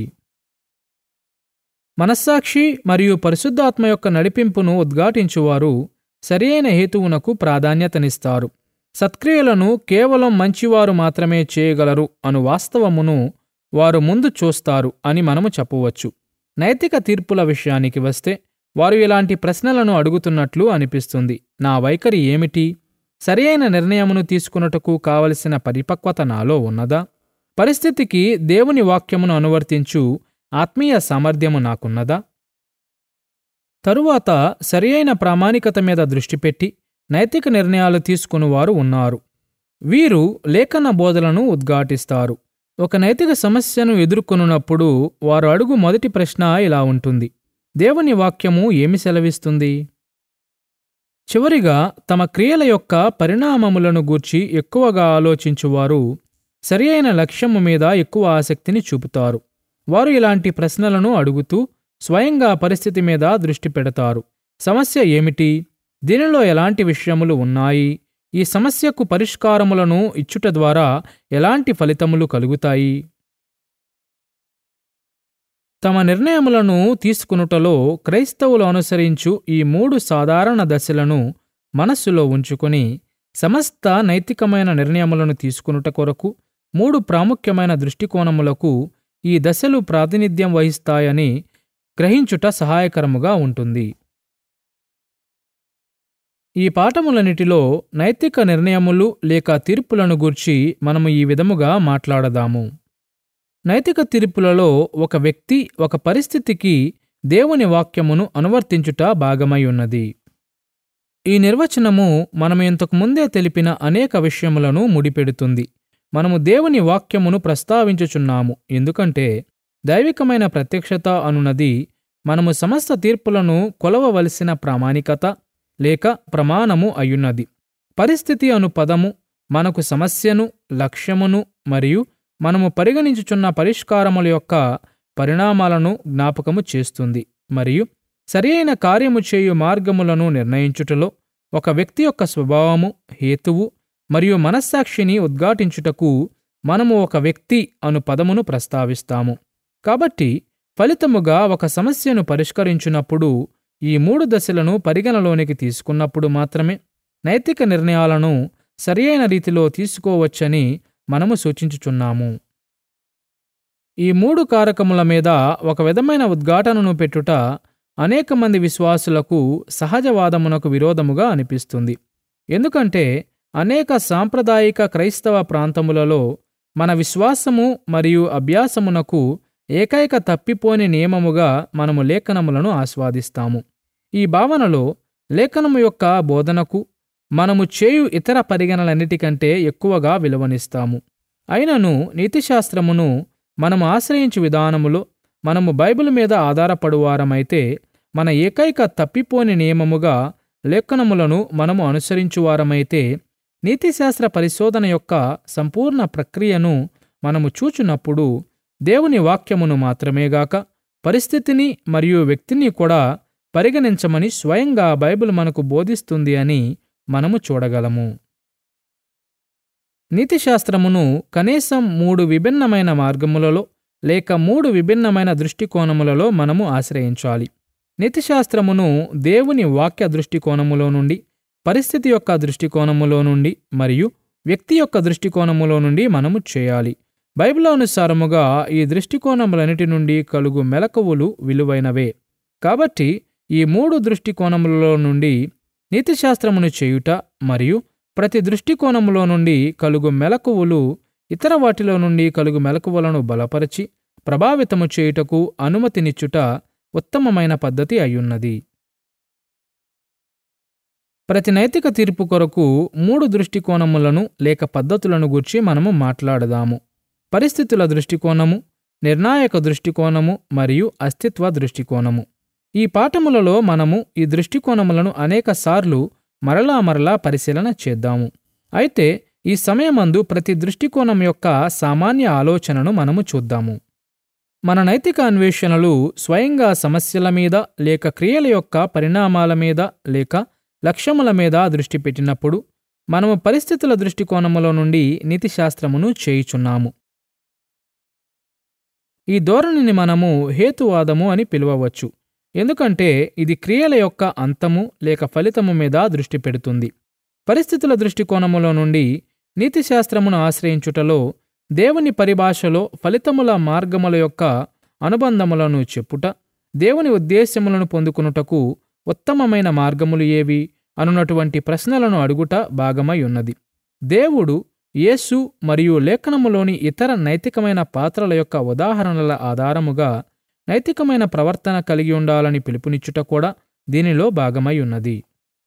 మనస్సాక్షి మరియు పరిశుద్ధాత్మ యొక్క నడిపింపును ఉద్ఘాటించువారు సరియైన హేతువునకు ప్రాధాన్యతనిస్తారు సత్క్రియలను కేవలం మంచివారు మాత్రమే చేయగలరు అను వాస్తవమును వారు ముందు చూస్తారు అని మనము చెప్పవచ్చు నైతిక తీర్పుల విషయానికి వస్తే వారు ఇలాంటి ప్రశ్నలను అడుగుతున్నట్లు అనిపిస్తుంది నా వైఖరి ఏమిటి సరియైన నిర్ణయమును తీసుకున్నటకు కావలసిన పరిపక్వత నాలో ఉన్నదా పరిస్థితికి దేవుని వాక్యమును అనువర్తించు ఆత్మీయ సామర్థ్యము నాకున్నదా తరువాత సరియైన ప్రామాణికత మీద దృష్టి పెట్టి నైతిక నిర్ణయాలు తీసుకునివారు ఉన్నారు వీరు లేఖన బోధలను ఉద్ఘాటిస్తారు ఒక నైతిక సమస్యను ఎదుర్కొనున్నప్పుడు వారు అడుగు మొదటి ప్రశ్న ఇలా ఉంటుంది దేవుని వాక్యము ఏమి సెలవిస్తుంది చివరిగా తమ క్రియల యొక్క పరిణామములను గూర్చి ఎక్కువగా ఆలోచించువారు సరియైన లక్ష్యము మీద ఎక్కువ ఆసక్తిని చూపుతారు వారు ఇలాంటి ప్రశ్నలను అడుగుతూ స్వయంగా పరిస్థితి మీద దృష్టి పెడతారు సమస్య ఏమిటి దీనిలో ఎలాంటి విషయములు ఉన్నాయి ఈ సమస్యకు పరిష్కారములను ఇచ్చుట ద్వారా ఎలాంటి ఫలితములు కలుగుతాయి తమ నిర్ణయములను తీసుకునుటలో క్రైస్తవులు అనుసరించు ఈ మూడు సాధారణ దశలను మనస్సులో ఉంచుకొని సమస్త నైతికమైన నిర్ణయములను తీసుకునుట కొరకు మూడు ప్రాముఖ్యమైన దృష్టికోణములకు ఈ దశలు ప్రాతినిధ్యం వహిస్తాయని గ్రహించుట సహాయకరముగా ఉంటుంది ఈ పాఠములన్నిటిలో నైతిక నిర్ణయములు లేక తీర్పులను గూర్చి మనము ఈ విధముగా మాట్లాడదాము నైతిక తీర్పులలో ఒక వ్యక్తి ఒక పరిస్థితికి దేవుని వాక్యమును అనువర్తించుట భాగమై ఉన్నది ఈ నిర్వచనము మనము ఇంతకు ముందే తెలిపిన అనేక విషయములను ముడిపెడుతుంది మనము దేవుని వాక్యమును ప్రస్తావించుచున్నాము ఎందుకంటే దైవికమైన ప్రత్యక్షత అనున్నది మనము సమస్త తీర్పులను కొలవవలసిన ప్రామాణికత లేక ప్రమాణము అయ్యున్నది పరిస్థితి అను పదము మనకు సమస్యను లక్ష్యమును మరియు మనము పరిగణించుచున్న పరిష్కారముల యొక్క పరిణామాలను జ్ఞాపకము చేస్తుంది మరియు సరియైన కార్యము చేయు మార్గములను నిర్ణయించుటలో ఒక వ్యక్తి యొక్క స్వభావము హేతువు మరియు మనస్సాక్షిని ఉద్ఘాటించుటకు మనము ఒక వ్యక్తి అను పదమును ప్రస్తావిస్తాము కాబట్టి ఫలితముగా ఒక సమస్యను పరిష్కరించినప్పుడు ఈ మూడు దశలను పరిగణలోనికి తీసుకున్నప్పుడు మాత్రమే నైతిక నిర్ణయాలను సరియైన రీతిలో తీసుకోవచ్చని మనము సూచించుచున్నాము ఈ మూడు కారకముల మీద ఒక విధమైన ఉద్ఘాటనను పెట్టుట అనేక మంది విశ్వాసులకు సహజవాదమునకు విరోధముగా అనిపిస్తుంది ఎందుకంటే అనేక సాంప్రదాయిక క్రైస్తవ ప్రాంతములలో మన విశ్వాసము మరియు అభ్యాసమునకు ఏకైక తప్పిపోని నియమముగా మనము లేఖనములను ఆస్వాదిస్తాము ఈ భావనలో లేఖనము యొక్క బోధనకు మనము చేయు ఇతర పరిగణలన్నిటికంటే ఎక్కువగా విలువనిస్తాము అయినను నీతిశాస్త్రమును మనము ఆశ్రయించు విధానములో మనము బైబిల్ మీద ఆధారపడువారమైతే మన ఏకైక తప్పిపోని నియమముగా లేఖనములను మనము అనుసరించువారమైతే నీతిశాస్త్ర పరిశోధన యొక్క సంపూర్ణ ప్రక్రియను మనము చూచున్నప్పుడు దేవుని వాక్యమును మాత్రమేగాక పరిస్థితిని మరియు వ్యక్తిని కూడా పరిగణించమని స్వయంగా బైబిల్ మనకు బోధిస్తుంది అని మనము చూడగలము నీతిశాస్త్రమును కనీసం మూడు విభిన్నమైన మార్గములలో లేక మూడు విభిన్నమైన దృష్టికోణములలో మనము ఆశ్రయించాలి నీతిశాస్త్రమును దేవుని వాక్య దృష్టికోణములో నుండి పరిస్థితి యొక్క దృష్టికోణములో నుండి మరియు వ్యక్తి యొక్క దృష్టికోణములో నుండి మనము చేయాలి బైబిల్ అనుసారముగా ఈ దృష్టికోణములన్నిటి నుండి కలుగు మెలకువలు విలువైనవే కాబట్టి ఈ మూడు దృష్టికోణములలో నుండి నీతిశాస్త్రమును చేయుట మరియు ప్రతి దృష్టికోణములో నుండి కలుగు మెలకువలు ఇతర వాటిలో నుండి కలుగు మెలకువలను బలపరిచి ప్రభావితము చేయుటకు అనుమతినిచ్చుట ఉత్తమమైన పద్ధతి అయ్యున్నది ప్రతి నైతిక తీర్పు కొరకు మూడు దృష్టికోణములను లేక పద్ధతులను గూర్చి మనము మాట్లాడదాము పరిస్థితుల దృష్టికోణము నిర్ణాయక దృష్టికోణము మరియు అస్తిత్వ దృష్టికోణము ఈ పాఠములలో మనము ఈ దృష్టికోణములను అనేకసార్లు మరలా మరలా పరిశీలన చేద్దాము అయితే ఈ సమయమందు ప్రతి దృష్టికోణం యొక్క సామాన్య ఆలోచనను మనము చూద్దాము మన నైతిక అన్వేషణలు స్వయంగా సమస్యల మీద లేక క్రియల యొక్క పరిణామాల మీద లేక లక్ష్యముల మీద దృష్టి పెట్టినప్పుడు మనము పరిస్థితుల దృష్టికోణములో నుండి నీతిశాస్త్రమును చేయుచున్నాము ఈ ధోరణిని మనము హేతువాదము అని పిలువవచ్చు ఎందుకంటే ఇది క్రియల యొక్క అంతము లేక ఫలితము మీద దృష్టి పెడుతుంది పరిస్థితుల దృష్టికోణములో నుండి నీతిశాస్త్రమును ఆశ్రయించుటలో దేవుని పరిభాషలో ఫలితముల మార్గముల యొక్క అనుబంధములను చెప్పుట దేవుని ఉద్దేశ్యములను పొందుకునుటకు ఉత్తమమైన మార్గములు ఏవి అనున్నటువంటి ప్రశ్నలను అడుగుట భాగమై ఉన్నది దేవుడు యేసు మరియు లేఖనములోని ఇతర నైతికమైన పాత్రల యొక్క ఉదాహరణల ఆధారముగా నైతికమైన ప్రవర్తన కలిగి ఉండాలని పిలుపునిచ్చుట కూడా దీనిలో భాగమై ఉన్నది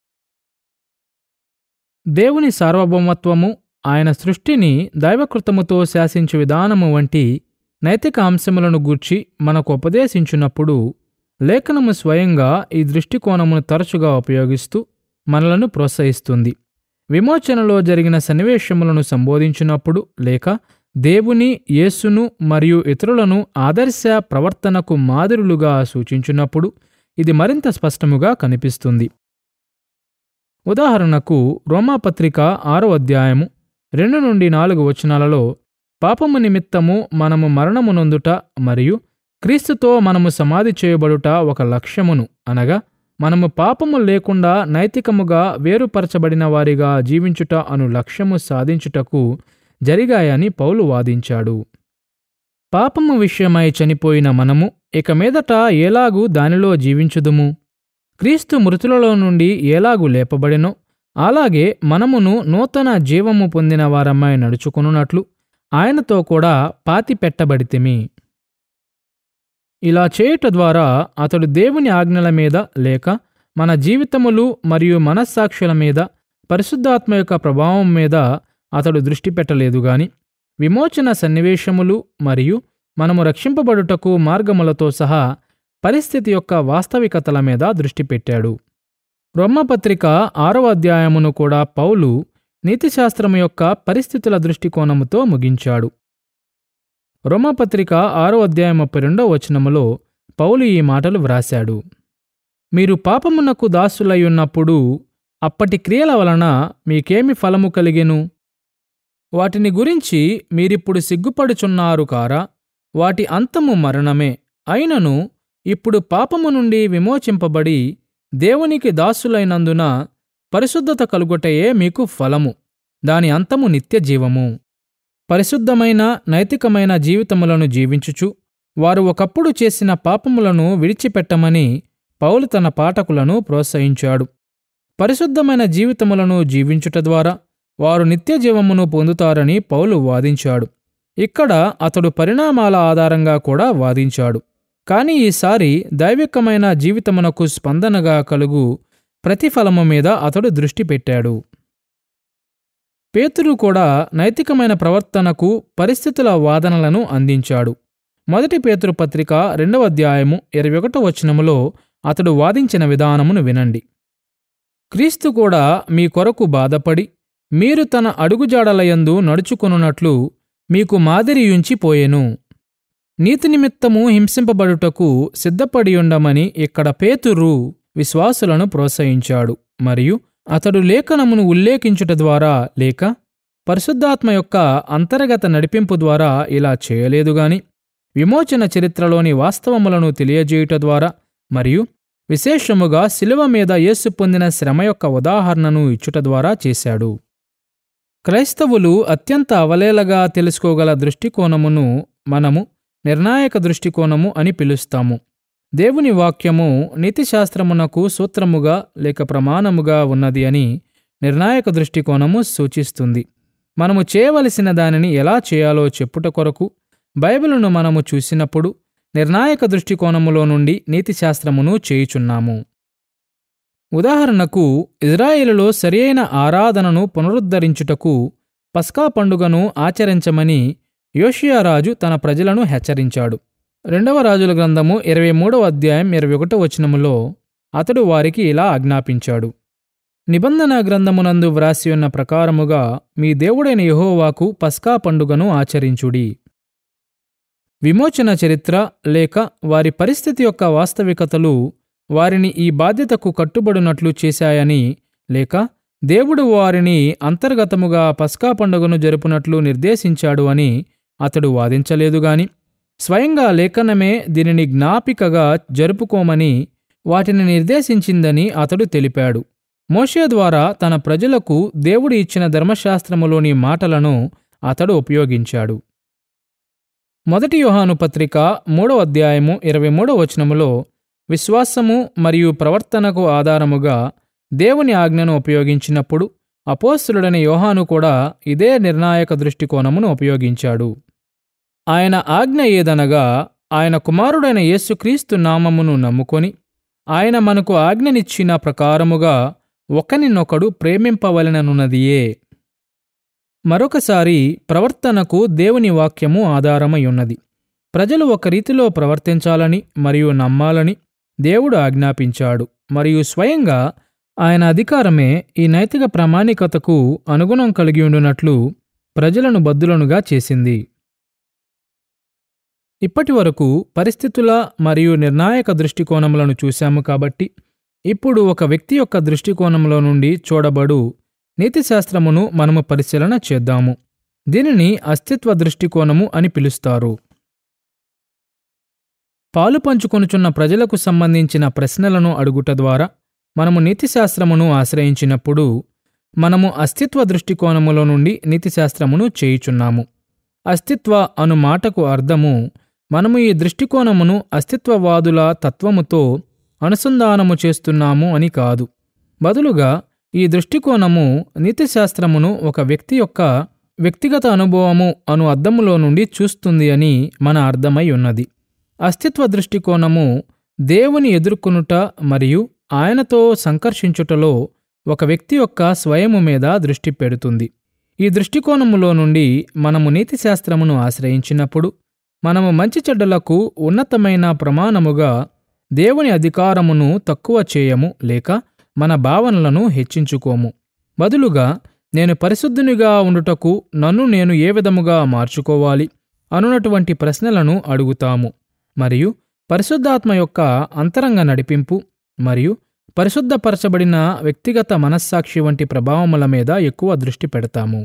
దేవుని సార్వభౌమత్వము ఆయన సృష్టిని దైవకృతముతో శాసించు విధానము వంటి నైతిక అంశములను గూర్చి మనకు ఉపదేశించినప్పుడు లేఖనము స్వయంగా ఈ దృష్టికోణమును తరచుగా ఉపయోగిస్తూ మనలను ప్రోత్సహిస్తుంది విమోచనలో జరిగిన సన్నివేశములను సంబోధించినప్పుడు లేక దేవుని యేసును మరియు ఇతరులను ఆదర్శ ప్రవర్తనకు మాదిరులుగా సూచించినప్పుడు ఇది మరింత స్పష్టముగా కనిపిస్తుంది ఉదాహరణకు రోమాపత్రిక ఆరో అధ్యాయము రెండు నుండి నాలుగు వచనాలలో పాపము నిమిత్తము మనము మరణము నొందుట మరియు క్రీస్తుతో మనము సమాధి చేయబడుట ఒక లక్ష్యమును అనగా మనము పాపము లేకుండా నైతికముగా వేరుపరచబడిన వారిగా జీవించుట అను లక్ష్యము సాధించుటకు జరిగాయని పౌలు వాదించాడు పాపము విషయమై చనిపోయిన మనము ఇక మీదట ఎలాగూ దానిలో జీవించుదుము క్రీస్తు మృతులలో నుండి ఎలాగూ లేపబడెనో అలాగే మనమును నూతన జీవము పొందిన వారమ్మై నడుచుకున్నట్లు ఆయనతో కూడా పాతి పెట్టబడితిమి ఇలా చేయుట ద్వారా అతడు దేవుని ఆజ్ఞల మీద లేక మన జీవితములు మరియు మనస్సాక్షుల మీద పరిశుద్ధాత్మ యొక్క ప్రభావం మీద అతడు దృష్టి పెట్టలేదు గాని విమోచన సన్నివేశములు మరియు మనము రక్షింపబడుటకు మార్గములతో సహా పరిస్థితి యొక్క వాస్తవికతల మీద దృష్టి పెట్టాడు రొమ్మపత్రిక ఆరవ అధ్యాయమును కూడా పౌలు నీతిశాస్త్రము యొక్క పరిస్థితుల దృష్టికోణముతో ముగించాడు రోమపత్రిక ఆరో అధ్యాయం ముప్పై రెండో వచనములో పౌలు ఈ మాటలు వ్రాశాడు మీరు పాపమునకు దాసులయ్యున్నప్పుడు అప్పటి క్రియల వలన మీకేమి ఫలము కలిగెను వాటిని గురించి మీరిప్పుడు సిగ్గుపడుచున్నారు కారా వాటి అంతము మరణమే అయినను ఇప్పుడు పాపము నుండి విమోచింపబడి దేవునికి దాసులైనందున పరిశుద్ధత కలుగుటయే మీకు ఫలము దాని అంతము నిత్యజీవము పరిశుద్ధమైన నైతికమైన జీవితములను జీవించుచు వారు ఒకప్పుడు చేసిన పాపములను విడిచిపెట్టమని పౌలు తన పాఠకులను ప్రోత్సహించాడు పరిశుద్ధమైన జీవితములను జీవించుట ద్వారా వారు నిత్యజీవమును పొందుతారని పౌలు వాదించాడు ఇక్కడ అతడు పరిణామాల ఆధారంగా కూడా వాదించాడు కాని ఈసారి దైవికమైన జీవితమునకు స్పందనగా కలుగు ప్రతిఫలము మీద అతడు దృష్టి పెట్టాడు పేతురు కూడా నైతికమైన ప్రవర్తనకు పరిస్థితుల వాదనలను అందించాడు మొదటి పేతురు పత్రిక రెండవ అధ్యాయము ఇరవై ఒకటో వచనములో అతడు వాదించిన విధానమును వినండి క్రీస్తు కూడా మీ కొరకు బాధపడి మీరు తన అడుగుజాడలయందు నడుచుకొనున్నట్లు మీకు మాదిరియుంచి పోయెను నీతి నిమిత్తము హింసింపబడుటకు సిద్ధపడియుండమని ఇక్కడ పేతురు విశ్వాసులను ప్రోత్సహించాడు మరియు అతడు లేఖనమును ఉల్లేఖించుట ద్వారా లేక పరిశుద్ధాత్మ యొక్క అంతర్గత నడిపింపు ద్వారా ఇలా చేయలేదుగాని విమోచన చరిత్రలోని వాస్తవములను తెలియజేయుట ద్వారా మరియు విశేషముగా శిలువ మీద యేసు పొందిన శ్రమ యొక్క ఉదాహరణను ఇచ్చుట ద్వారా చేశాడు క్రైస్తవులు అత్యంత అవలేలగా తెలుసుకోగల దృష్టికోణమును మనము నిర్ణాయక దృష్టికోణము అని పిలుస్తాము దేవుని వాక్యము నీతిశాస్త్రమునకు సూత్రముగా లేక ప్రమాణముగా ఉన్నది అని నిర్ణాయక దృష్టికోణము సూచిస్తుంది మనము చేయవలసిన దానిని ఎలా చేయాలో చెప్పుట కొరకు బైబిలును మనము చూసినప్పుడు నిర్ణాయక దృష్టికోణములో నుండి నీతిశాస్త్రమును చేయుచున్నాము ఉదాహరణకు ఇజ్రాయేలులో సరియైన ఆరాధనను పునరుద్ధరించుటకు పస్కా పండుగను ఆచరించమని యోషియారాజు తన ప్రజలను హెచ్చరించాడు రెండవ రాజుల గ్రంథము ఇరవై మూడవ అధ్యాయం ఇరవై ఒకటో వచనములో అతడు వారికి ఇలా ఆజ్ఞాపించాడు నిబంధన గ్రంథమునందు వ్రాసి ఉన్న ప్రకారముగా మీ దేవుడైన యెహోవాకు పస్కా పండుగను ఆచరించుడి విమోచన చరిత్ర లేక వారి పరిస్థితి యొక్క వాస్తవికతలు వారిని ఈ బాధ్యతకు కట్టుబడినట్లు చేశాయని లేక దేవుడు వారిని అంతర్గతముగా పస్కా పండుగను జరుపునట్లు నిర్దేశించాడు అని అతడు వాదించలేదుగాని స్వయంగా లేఖనమే దీనిని జ్ఞాపికగా జరుపుకోమని వాటిని నిర్దేశించిందని అతడు తెలిపాడు మోషే ద్వారా తన ప్రజలకు దేవుడు ఇచ్చిన ధర్మశాస్త్రములోని మాటలను అతడు ఉపయోగించాడు మొదటి యోహాను పత్రిక మూడవ అధ్యాయము ఇరవై మూడవ వచనములో విశ్వాసము మరియు ప్రవర్తనకు ఆధారముగా దేవుని ఆజ్ఞను ఉపయోగించినప్పుడు అపోస్తులుడైన యోహాను కూడా ఇదే నిర్ణాయక దృష్టికోణమును ఉపయోగించాడు ఆయన ఆజ్ఞ ఏదనగా ఆయన కుమారుడైన యేసుక్రీస్తు నామమును నమ్ముకొని ఆయన మనకు ఆజ్ఞనిచ్చిన ప్రకారముగా ఒకనినొకడు ప్రేమింపవలెననున్నదియే మరొకసారి ప్రవర్తనకు దేవుని వాక్యము ఆధారమై ఉన్నది ప్రజలు ఒక రీతిలో ప్రవర్తించాలని మరియు నమ్మాలని దేవుడు ఆజ్ఞాపించాడు మరియు స్వయంగా ఆయన అధికారమే ఈ నైతిక ప్రామాణికతకు అనుగుణం కలిగి ఉండునట్లు ప్రజలను బద్దులనుగా చేసింది ఇప్పటి వరకు పరిస్థితుల మరియు నిర్ణాయక దృష్టికోణములను చూశాము కాబట్టి ఇప్పుడు ఒక వ్యక్తి యొక్క దృష్టికోణంలో నుండి చూడబడు నీతిశాస్త్రమును మనము పరిశీలన చేద్దాము దీనిని అస్తిత్వ దృష్టికోణము అని పిలుస్తారు పాలు పంచుకొనుచున్న ప్రజలకు సంబంధించిన ప్రశ్నలను అడుగుట ద్వారా మనము నీతిశాస్త్రమును ఆశ్రయించినప్పుడు మనము అస్తిత్వ దృష్టికోణములో నుండి నీతిశాస్త్రమును చేయుచున్నాము అస్తిత్వ అను మాటకు అర్థము మనము ఈ దృష్టికోణమును అస్తిత్వవాదుల తత్వముతో అనుసంధానము చేస్తున్నాము అని కాదు బదులుగా ఈ దృష్టికోణము నీతిశాస్త్రమును ఒక వ్యక్తి యొక్క వ్యక్తిగత అనుభవము అను అద్దములో నుండి చూస్తుంది అని మన అర్థమై ఉన్నది అస్తిత్వ దృష్టికోణము దేవుని ఎదుర్కొనుట మరియు ఆయనతో సంకర్షించుటలో ఒక వ్యక్తి యొక్క స్వయము మీద దృష్టి పెడుతుంది ఈ దృష్టికోణములో నుండి మనము నీతిశాస్త్రమును ఆశ్రయించినప్పుడు మనము మంచి చెడ్డలకు ఉన్నతమైన ప్రమాణముగా దేవుని అధికారమును తక్కువ చేయము లేక మన భావనలను హెచ్చించుకోము బదులుగా నేను పరిశుద్ధునిగా ఉండుటకు నన్ను నేను ఏ విధముగా మార్చుకోవాలి అనునటువంటి ప్రశ్నలను అడుగుతాము మరియు పరిశుద్ధాత్మ యొక్క అంతరంగ నడిపింపు మరియు పరిశుద్ధపరచబడిన వ్యక్తిగత మనస్సాక్షి వంటి ప్రభావముల మీద ఎక్కువ దృష్టి పెడతాము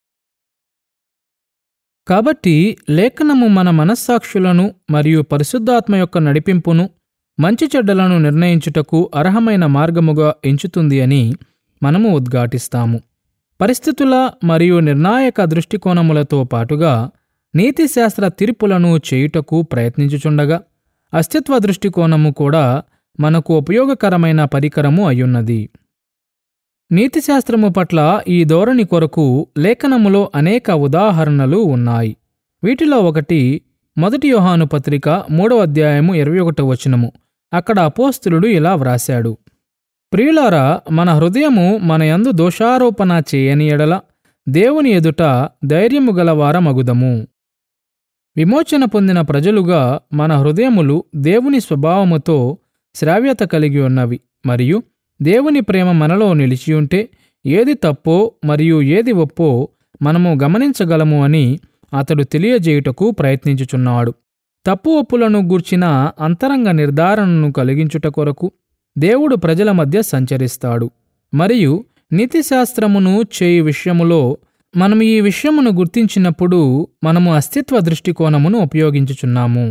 కాబట్టి లేఖనము మన మనస్సాక్షులను మరియు పరిశుద్ధాత్మ యొక్క నడిపింపును మంచి చెడ్డలను నిర్ణయించుటకు అర్హమైన మార్గముగా ఎంచుతుంది అని మనము ఉద్ఘాటిస్తాము పరిస్థితుల మరియు నిర్ణాయక దృష్టికోణములతో పాటుగా నీతిశాస్త్ర తీర్పులను చేయుటకు ప్రయత్నించుచుండగా అస్తిత్వ దృష్టికోణము కూడా మనకు ఉపయోగకరమైన పరికరము అయ్యున్నది నీతిశాస్త్రము పట్ల ఈ ధోరణి కొరకు లేఖనములో అనేక ఉదాహరణలు ఉన్నాయి వీటిలో ఒకటి మొదటి యోహాను పత్రిక మూడవ అధ్యాయము ఇరవై ఒకటో వచనము అక్కడ అపోస్తులుడు ఇలా వ్రాశాడు ప్రియులారా మన హృదయము మన యందు దోషారోపణ చేయని ఎడల దేవుని ఎదుట ధైర్యము గల వారమగుదము విమోచన పొందిన ప్రజలుగా మన హృదయములు దేవుని స్వభావముతో శ్రావ్యత కలిగి ఉన్నవి మరియు దేవుని ప్రేమ మనలో నిలిచియుంటే ఏది తప్పో మరియు ఏది ఒప్పో మనము గమనించగలము అని అతడు తెలియజేయుటకు ప్రయత్నించుచున్నాడు తప్పు ఒప్పులను గూర్చిన అంతరంగ నిర్ధారణను కలిగించుట కొరకు దేవుడు ప్రజల మధ్య సంచరిస్తాడు మరియు నీతిశాస్త్రమును చేయు విషయములో మనం ఈ విషయమును గుర్తించినప్పుడు మనము అస్తిత్వ దృష్టికోణమును ఉపయోగించుచున్నాము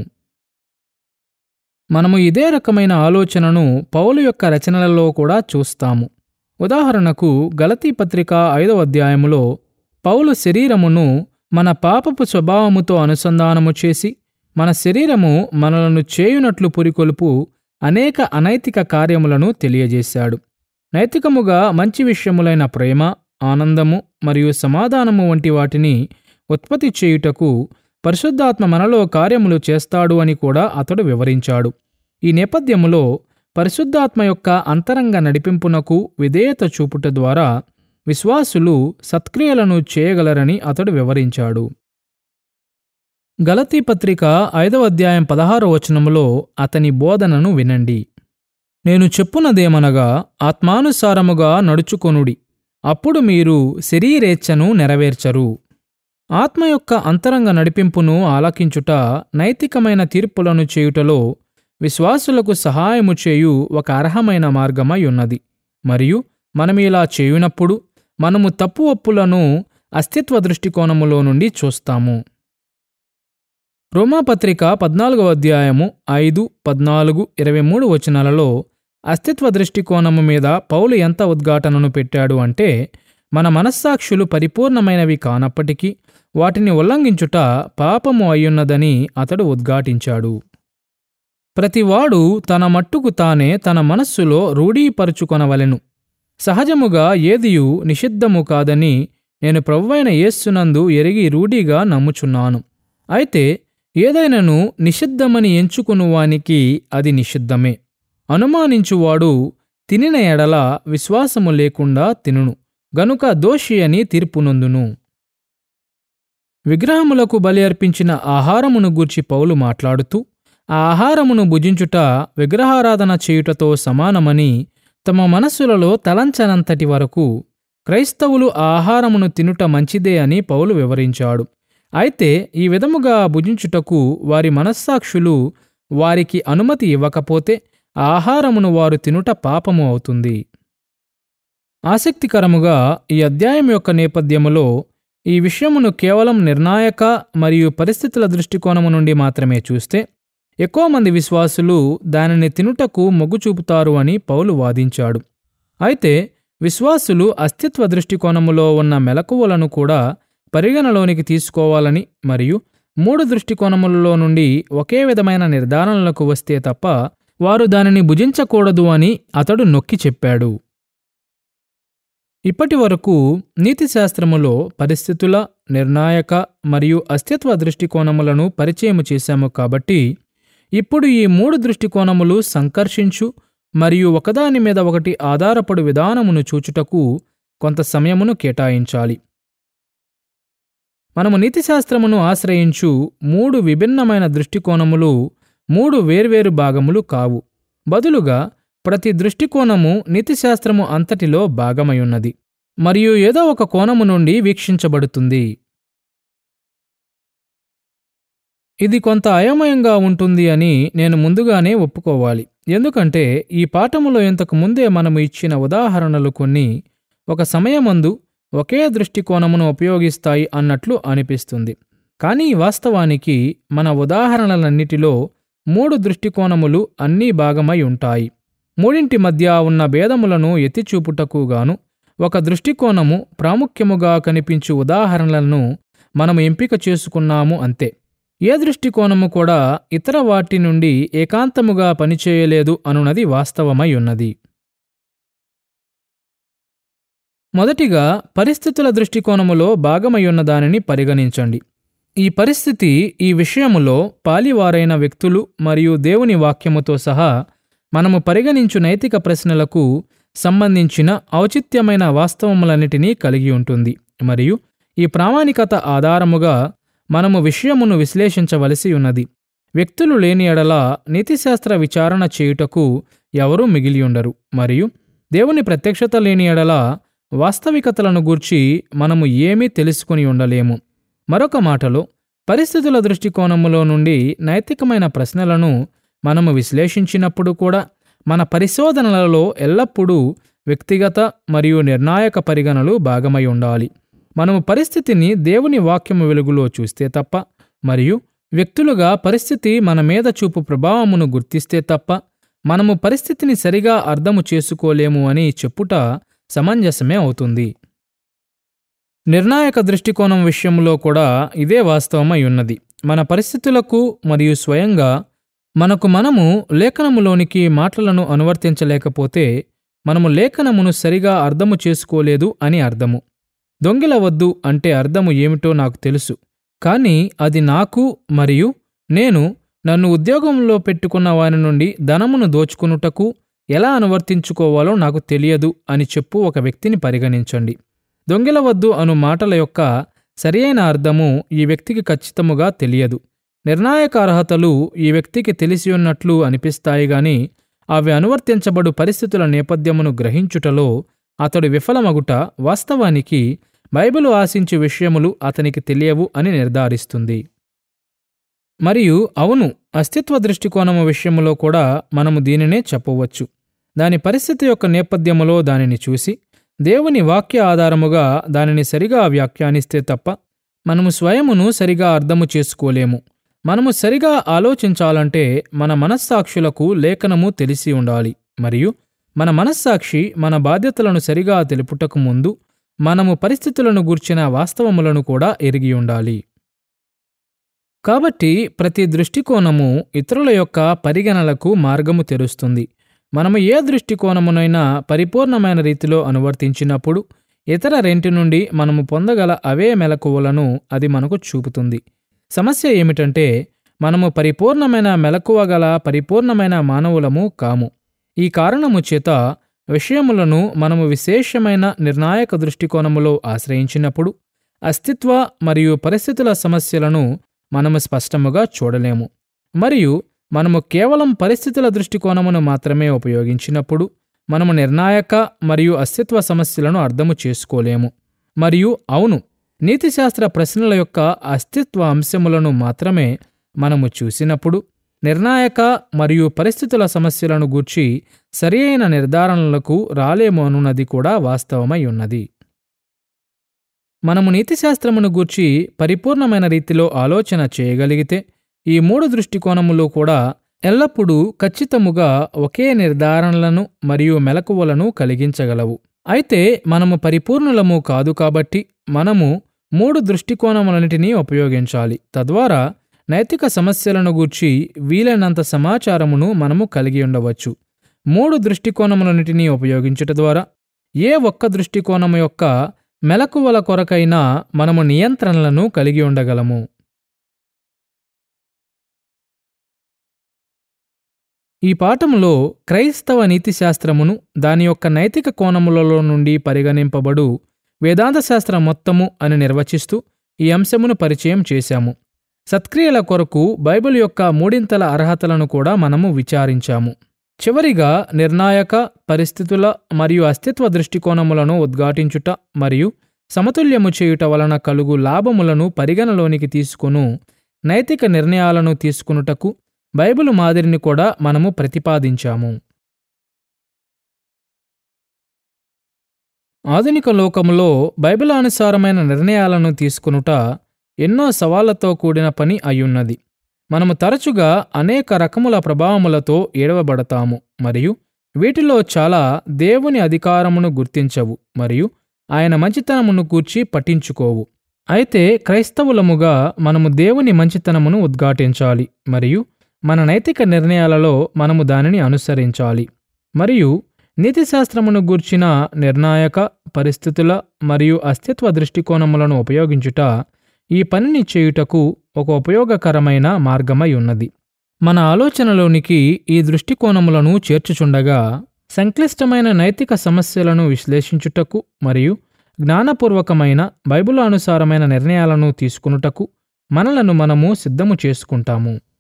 మనము ఇదే రకమైన ఆలోచనను పౌలు యొక్క రచనలలో కూడా చూస్తాము ఉదాహరణకు గలతీ పత్రిక ఐదవ అధ్యాయములో పౌలు శరీరమును మన పాపపు స్వభావముతో అనుసంధానము చేసి మన శరీరము మనలను చేయునట్లు పురికొల్పు అనేక అనైతిక కార్యములను తెలియజేశాడు నైతికముగా మంచి విషయములైన ప్రేమ ఆనందము మరియు సమాధానము వంటి వాటిని ఉత్పత్తి చేయుటకు పరిశుద్ధాత్మ మనలో కార్యములు చేస్తాడు అని కూడా అతడు వివరించాడు ఈ నేపథ్యములో పరిశుద్ధాత్మ యొక్క అంతరంగ నడిపింపునకు విధేయత చూపుట ద్వారా విశ్వాసులు సత్క్రియలను చేయగలరని అతడు వివరించాడు గలతీ పత్రిక ఐదవ అధ్యాయం పదహారో వచనములో అతని బోధనను వినండి నేను చెప్పునదేమనగా ఆత్మానుసారముగా నడుచుకొనుడి అప్పుడు మీరు శరీరేచ్ఛను నెరవేర్చరు ఆత్మ యొక్క అంతరంగ నడిపింపును ఆలకించుట నైతికమైన తీర్పులను చేయుటలో విశ్వాసులకు సహాయము చేయు ఒక అర్హమైన మార్గమై ఉన్నది మరియు మనమిలా చేయునప్పుడు మనము తప్పు ఒప్పులను అస్తిత్వ దృష్టికోణములో నుండి చూస్తాము రోమాపత్రిక పద్నాలుగవ అధ్యాయము ఐదు పద్నాలుగు ఇరవై మూడు వచనాలలో అస్తిత్వ దృష్టికోణము మీద పౌలు ఎంత ఉద్ఘాటనను పెట్టాడు అంటే మన మనస్సాక్షులు పరిపూర్ణమైనవి కానప్పటికీ వాటిని ఉల్లంఘించుట పాపము అయ్యున్నదని అతడు ఉద్ఘాటించాడు ప్రతివాడు తన మట్టుకు తానే తన మనస్సులో రూఢీపరుచుకొనవలెను సహజముగా ఏదియు నిషిద్ధము కాదని నేను ప్రభువైన యేస్సునందు ఎరిగి రూఢీగా నమ్ముచున్నాను అయితే ఏదైనను నిషిద్ధమని ఎంచుకునువానికి అది నిషిద్ధమే అనుమానించువాడు తినిన ఎడల విశ్వాసము లేకుండా తినును గనుక దోషి అని తీర్పునొందును విగ్రహములకు బలి అర్పించిన ఆహారమును గూర్చి పౌలు మాట్లాడుతూ ఆ ఆహారమును భుజించుట విగ్రహారాధన చేయుటతో సమానమని తమ మనస్సులలో తలంచనంతటి వరకు క్రైస్తవులు ఆ ఆహారమును తినుట మంచిదే అని పౌలు వివరించాడు అయితే ఈ విధముగా భుజించుటకు వారి మనస్సాక్షులు వారికి అనుమతి ఇవ్వకపోతే ఆ ఆహారమును వారు తినుట పాపము అవుతుంది ఆసక్తికరముగా ఈ అధ్యాయం యొక్క నేపథ్యములో ఈ విషయమును కేవలం నిర్ణాయక మరియు పరిస్థితుల దృష్టికోణము నుండి మాత్రమే చూస్తే ఎక్కువ మంది విశ్వాసులు దానిని తినుటకు మొగ్గు చూపుతారు అని పౌలు వాదించాడు అయితే విశ్వాసులు అస్తిత్వ దృష్టికోణములో ఉన్న మెలకువలను కూడా పరిగణలోనికి తీసుకోవాలని మరియు మూడు దృష్టికోణములలో నుండి ఒకే విధమైన నిర్ధారణలకు వస్తే తప్ప వారు దానిని భుజించకూడదు అని అతడు నొక్కి చెప్పాడు ఇప్పటి వరకు నీతిశాస్త్రములో పరిస్థితుల నిర్ణాయక మరియు అస్తిత్వ దృష్టికోణములను పరిచయము చేశాము కాబట్టి ఇప్పుడు ఈ మూడు దృష్టికోణములు సంకర్షించు మరియు ఒకదాని మీద ఒకటి ఆధారపడు విధానమును చూచుటకు కొంత సమయమును కేటాయించాలి మనము నీతిశాస్త్రమును ఆశ్రయించు మూడు విభిన్నమైన దృష్టికోణములు మూడు వేర్వేరు భాగములు కావు బదులుగా ప్రతి దృష్టికోణము నీతిశాస్త్రము అంతటిలో భాగమయున్నది మరియు ఏదో ఒక కోణము నుండి వీక్షించబడుతుంది ఇది కొంత అయోమయంగా ఉంటుంది అని నేను ముందుగానే ఒప్పుకోవాలి ఎందుకంటే ఈ పాఠములో ఇంతకు ముందే మనము ఇచ్చిన ఉదాహరణలు కొన్ని ఒక సమయమందు ఒకే దృష్టికోణమును ఉపయోగిస్తాయి అన్నట్లు అనిపిస్తుంది కానీ వాస్తవానికి మన ఉదాహరణలన్నిటిలో మూడు దృష్టికోణములు అన్నీ భాగమై ఉంటాయి మూడింటి మధ్య ఉన్న భేదములను ఎత్తిచూపుటకు గాను ఒక దృష్టికోణము ప్రాముఖ్యముగా కనిపించు ఉదాహరణలను మనము ఎంపిక చేసుకున్నాము అంతే ఏ దృష్టికోణము కూడా ఇతర వాటి నుండి ఏకాంతముగా పనిచేయలేదు అనున్నది వాస్తవమై ఉన్నది మొదటిగా పరిస్థితుల దృష్టికోణములో భాగమయ్యున్న దానిని పరిగణించండి ఈ పరిస్థితి ఈ విషయములో పాలివారైన వ్యక్తులు మరియు దేవుని వాక్యముతో సహా మనము పరిగణించు నైతిక ప్రశ్నలకు సంబంధించిన ఔచిత్యమైన వాస్తవములన్నిటినీ కలిగి ఉంటుంది మరియు ఈ ప్రామాణికత ఆధారముగా మనము విషయమును విశ్లేషించవలసి ఉన్నది వ్యక్తులు లేని ఎడల నీతిశాస్త్ర విచారణ చేయుటకు ఎవరూ మిగిలియుండరు మరియు దేవుని ప్రత్యక్షత లేని ఎడల వాస్తవికతలను గూర్చి మనము ఏమీ తెలుసుకుని ఉండలేము మరొక మాటలో పరిస్థితుల దృష్టికోణములో నుండి నైతికమైన ప్రశ్నలను మనము విశ్లేషించినప్పుడు కూడా మన పరిశోధనలలో ఎల్లప్పుడూ వ్యక్తిగత మరియు నిర్ణాయక పరిగణలు భాగమై ఉండాలి మనము పరిస్థితిని దేవుని వాక్యము వెలుగులో చూస్తే తప్ప మరియు వ్యక్తులుగా పరిస్థితి మన మీద చూపు ప్రభావమును గుర్తిస్తే తప్ప మనము పరిస్థితిని సరిగా అర్థము చేసుకోలేము అని చెప్పుట సమంజసమే అవుతుంది నిర్ణాయక దృష్టికోణం విషయంలో కూడా ఇదే వాస్తవమై ఉన్నది మన పరిస్థితులకు మరియు స్వయంగా మనకు మనము లేఖనములోనికి మాటలను అనువర్తించలేకపోతే మనము లేఖనమును సరిగా అర్థము చేసుకోలేదు అని అర్థము దొంగిలవద్దు అంటే అర్థము ఏమిటో నాకు తెలుసు కానీ అది నాకు మరియు నేను నన్ను ఉద్యోగంలో పెట్టుకున్న వారి నుండి ధనమును దోచుకునుటకు ఎలా అనువర్తించుకోవాలో నాకు తెలియదు అని చెప్పు ఒక వ్యక్తిని పరిగణించండి దొంగిలవద్దు అను మాటల యొక్క సరియైన అర్థము ఈ వ్యక్తికి ఖచ్చితముగా తెలియదు నిర్ణాయక అర్హతలు ఈ వ్యక్తికి తెలిసి ఉన్నట్లు అనిపిస్తాయి గాని అవి అనువర్తించబడు పరిస్థితుల నేపథ్యమును గ్రహించుటలో అతడు విఫలమగుట వాస్తవానికి బైబిలు ఆశించు విషయములు అతనికి తెలియవు అని నిర్ధారిస్తుంది మరియు అవును అస్తిత్వ దృష్టికోణము విషయములో కూడా మనము దీనినే చెప్పవచ్చు దాని పరిస్థితి యొక్క నేపథ్యములో దానిని చూసి దేవుని వాక్య ఆధారముగా దానిని సరిగా వ్యాఖ్యానిస్తే తప్ప మనము స్వయమును సరిగా అర్థము చేసుకోలేము మనము సరిగా ఆలోచించాలంటే మన మనస్సాక్షులకు లేఖనము తెలిసి ఉండాలి మరియు మన మనస్సాక్షి మన బాధ్యతలను సరిగా తెలుపుటకు ముందు మనము పరిస్థితులను గూర్చిన వాస్తవములను కూడా ఎరిగి ఉండాలి కాబట్టి ప్రతి దృష్టికోణము ఇతరుల యొక్క పరిగణలకు మార్గము తెరుస్తుంది మనము ఏ దృష్టికోణమునైనా పరిపూర్ణమైన రీతిలో అనువర్తించినప్పుడు ఇతర రెంటి నుండి మనము పొందగల అవే మెలకువలను అది మనకు చూపుతుంది సమస్య ఏమిటంటే మనము పరిపూర్ణమైన మెలకువ గల పరిపూర్ణమైన మానవులము కాము ఈ కారణము చేత విషయములను మనము విశేషమైన నిర్ణాయక దృష్టికోణములో ఆశ్రయించినప్పుడు అస్తిత్వ మరియు పరిస్థితుల సమస్యలను మనము స్పష్టముగా చూడలేము మరియు మనము కేవలం పరిస్థితుల దృష్టికోణమును మాత్రమే ఉపయోగించినప్పుడు మనము నిర్ణాయక మరియు అస్తిత్వ సమస్యలను అర్థము చేసుకోలేము మరియు అవును నీతిశాస్త్ర ప్రశ్నల యొక్క అస్తిత్వ అంశములను మాత్రమే మనము చూసినప్పుడు నిర్ణాయక మరియు పరిస్థితుల సమస్యలను గూర్చి సరియైన నిర్ధారణలకు రాలేము అనున్నది కూడా వాస్తవమై ఉన్నది మనము నీతిశాస్త్రమును గూర్చి పరిపూర్ణమైన రీతిలో ఆలోచన చేయగలిగితే ఈ మూడు దృష్టికోణములు కూడా ఎల్లప్పుడూ ఖచ్చితముగా ఒకే నిర్ధారణలను మరియు మెలకువలను కలిగించగలవు అయితే మనము పరిపూర్ణులము కాదు కాబట్టి మనము మూడు దృష్టికోణములన్నిటినీ ఉపయోగించాలి తద్వారా నైతిక సమస్యలను గూర్చి వీలైనంత సమాచారమును మనము కలిగి ఉండవచ్చు మూడు దృష్టికోణములన్నిటినీ ఉపయోగించుట ద్వారా ఏ ఒక్క దృష్టికోణము యొక్క మెలకువల కొరకైనా మనము నియంత్రణలను కలిగి ఉండగలము ఈ పాఠములో క్రైస్తవ నీతిశాస్త్రమును దాని యొక్క నైతిక కోణములలో నుండి పరిగణింపబడు వేదాంత శాస్త్రం మొత్తము అని నిర్వచిస్తూ ఈ అంశమును పరిచయం చేశాము సత్క్రియల కొరకు బైబిల్ యొక్క మూడింతల అర్హతలను కూడా మనము విచారించాము చివరిగా నిర్ణాయక పరిస్థితుల మరియు అస్తిత్వ దృష్టికోణములను ఉద్ఘాటించుట మరియు సమతుల్యము చేయుట వలన కలుగు లాభములను పరిగణలోనికి తీసుకొను నైతిక నిర్ణయాలను తీసుకునుటకు బైబిల్ మాదిరిని కూడా మనము ప్రతిపాదించాము ఆధునిక లోకములో బైబిలానుసారమైన నిర్ణయాలను తీసుకునుట ఎన్నో సవాళ్లతో కూడిన పని అయ్యున్నది మనము తరచుగా అనేక రకముల ప్రభావములతో ఏడవబడతాము మరియు వీటిలో చాలా దేవుని అధికారమును గుర్తించవు మరియు ఆయన మంచితనమును కూర్చి పట్టించుకోవు అయితే క్రైస్తవులముగా మనము దేవుని మంచితనమును ఉద్ఘాటించాలి మరియు మన నైతిక నిర్ణయాలలో మనము దానిని అనుసరించాలి మరియు నీతిశాస్త్రమును గూర్చిన నిర్ణాయక పరిస్థితుల మరియు అస్తిత్వ దృష్టికోణములను ఉపయోగించుట ఈ పనిని చేయుటకు ఒక ఉపయోగకరమైన మార్గమై ఉన్నది మన ఆలోచనలోనికి ఈ దృష్టికోణములను చేర్చుచుండగా సంక్లిష్టమైన నైతిక సమస్యలను విశ్లేషించుటకు మరియు జ్ఞానపూర్వకమైన బైబిల్ అనుసారమైన నిర్ణయాలను తీసుకునుటకు మనలను మనము సిద్ధము చేసుకుంటాము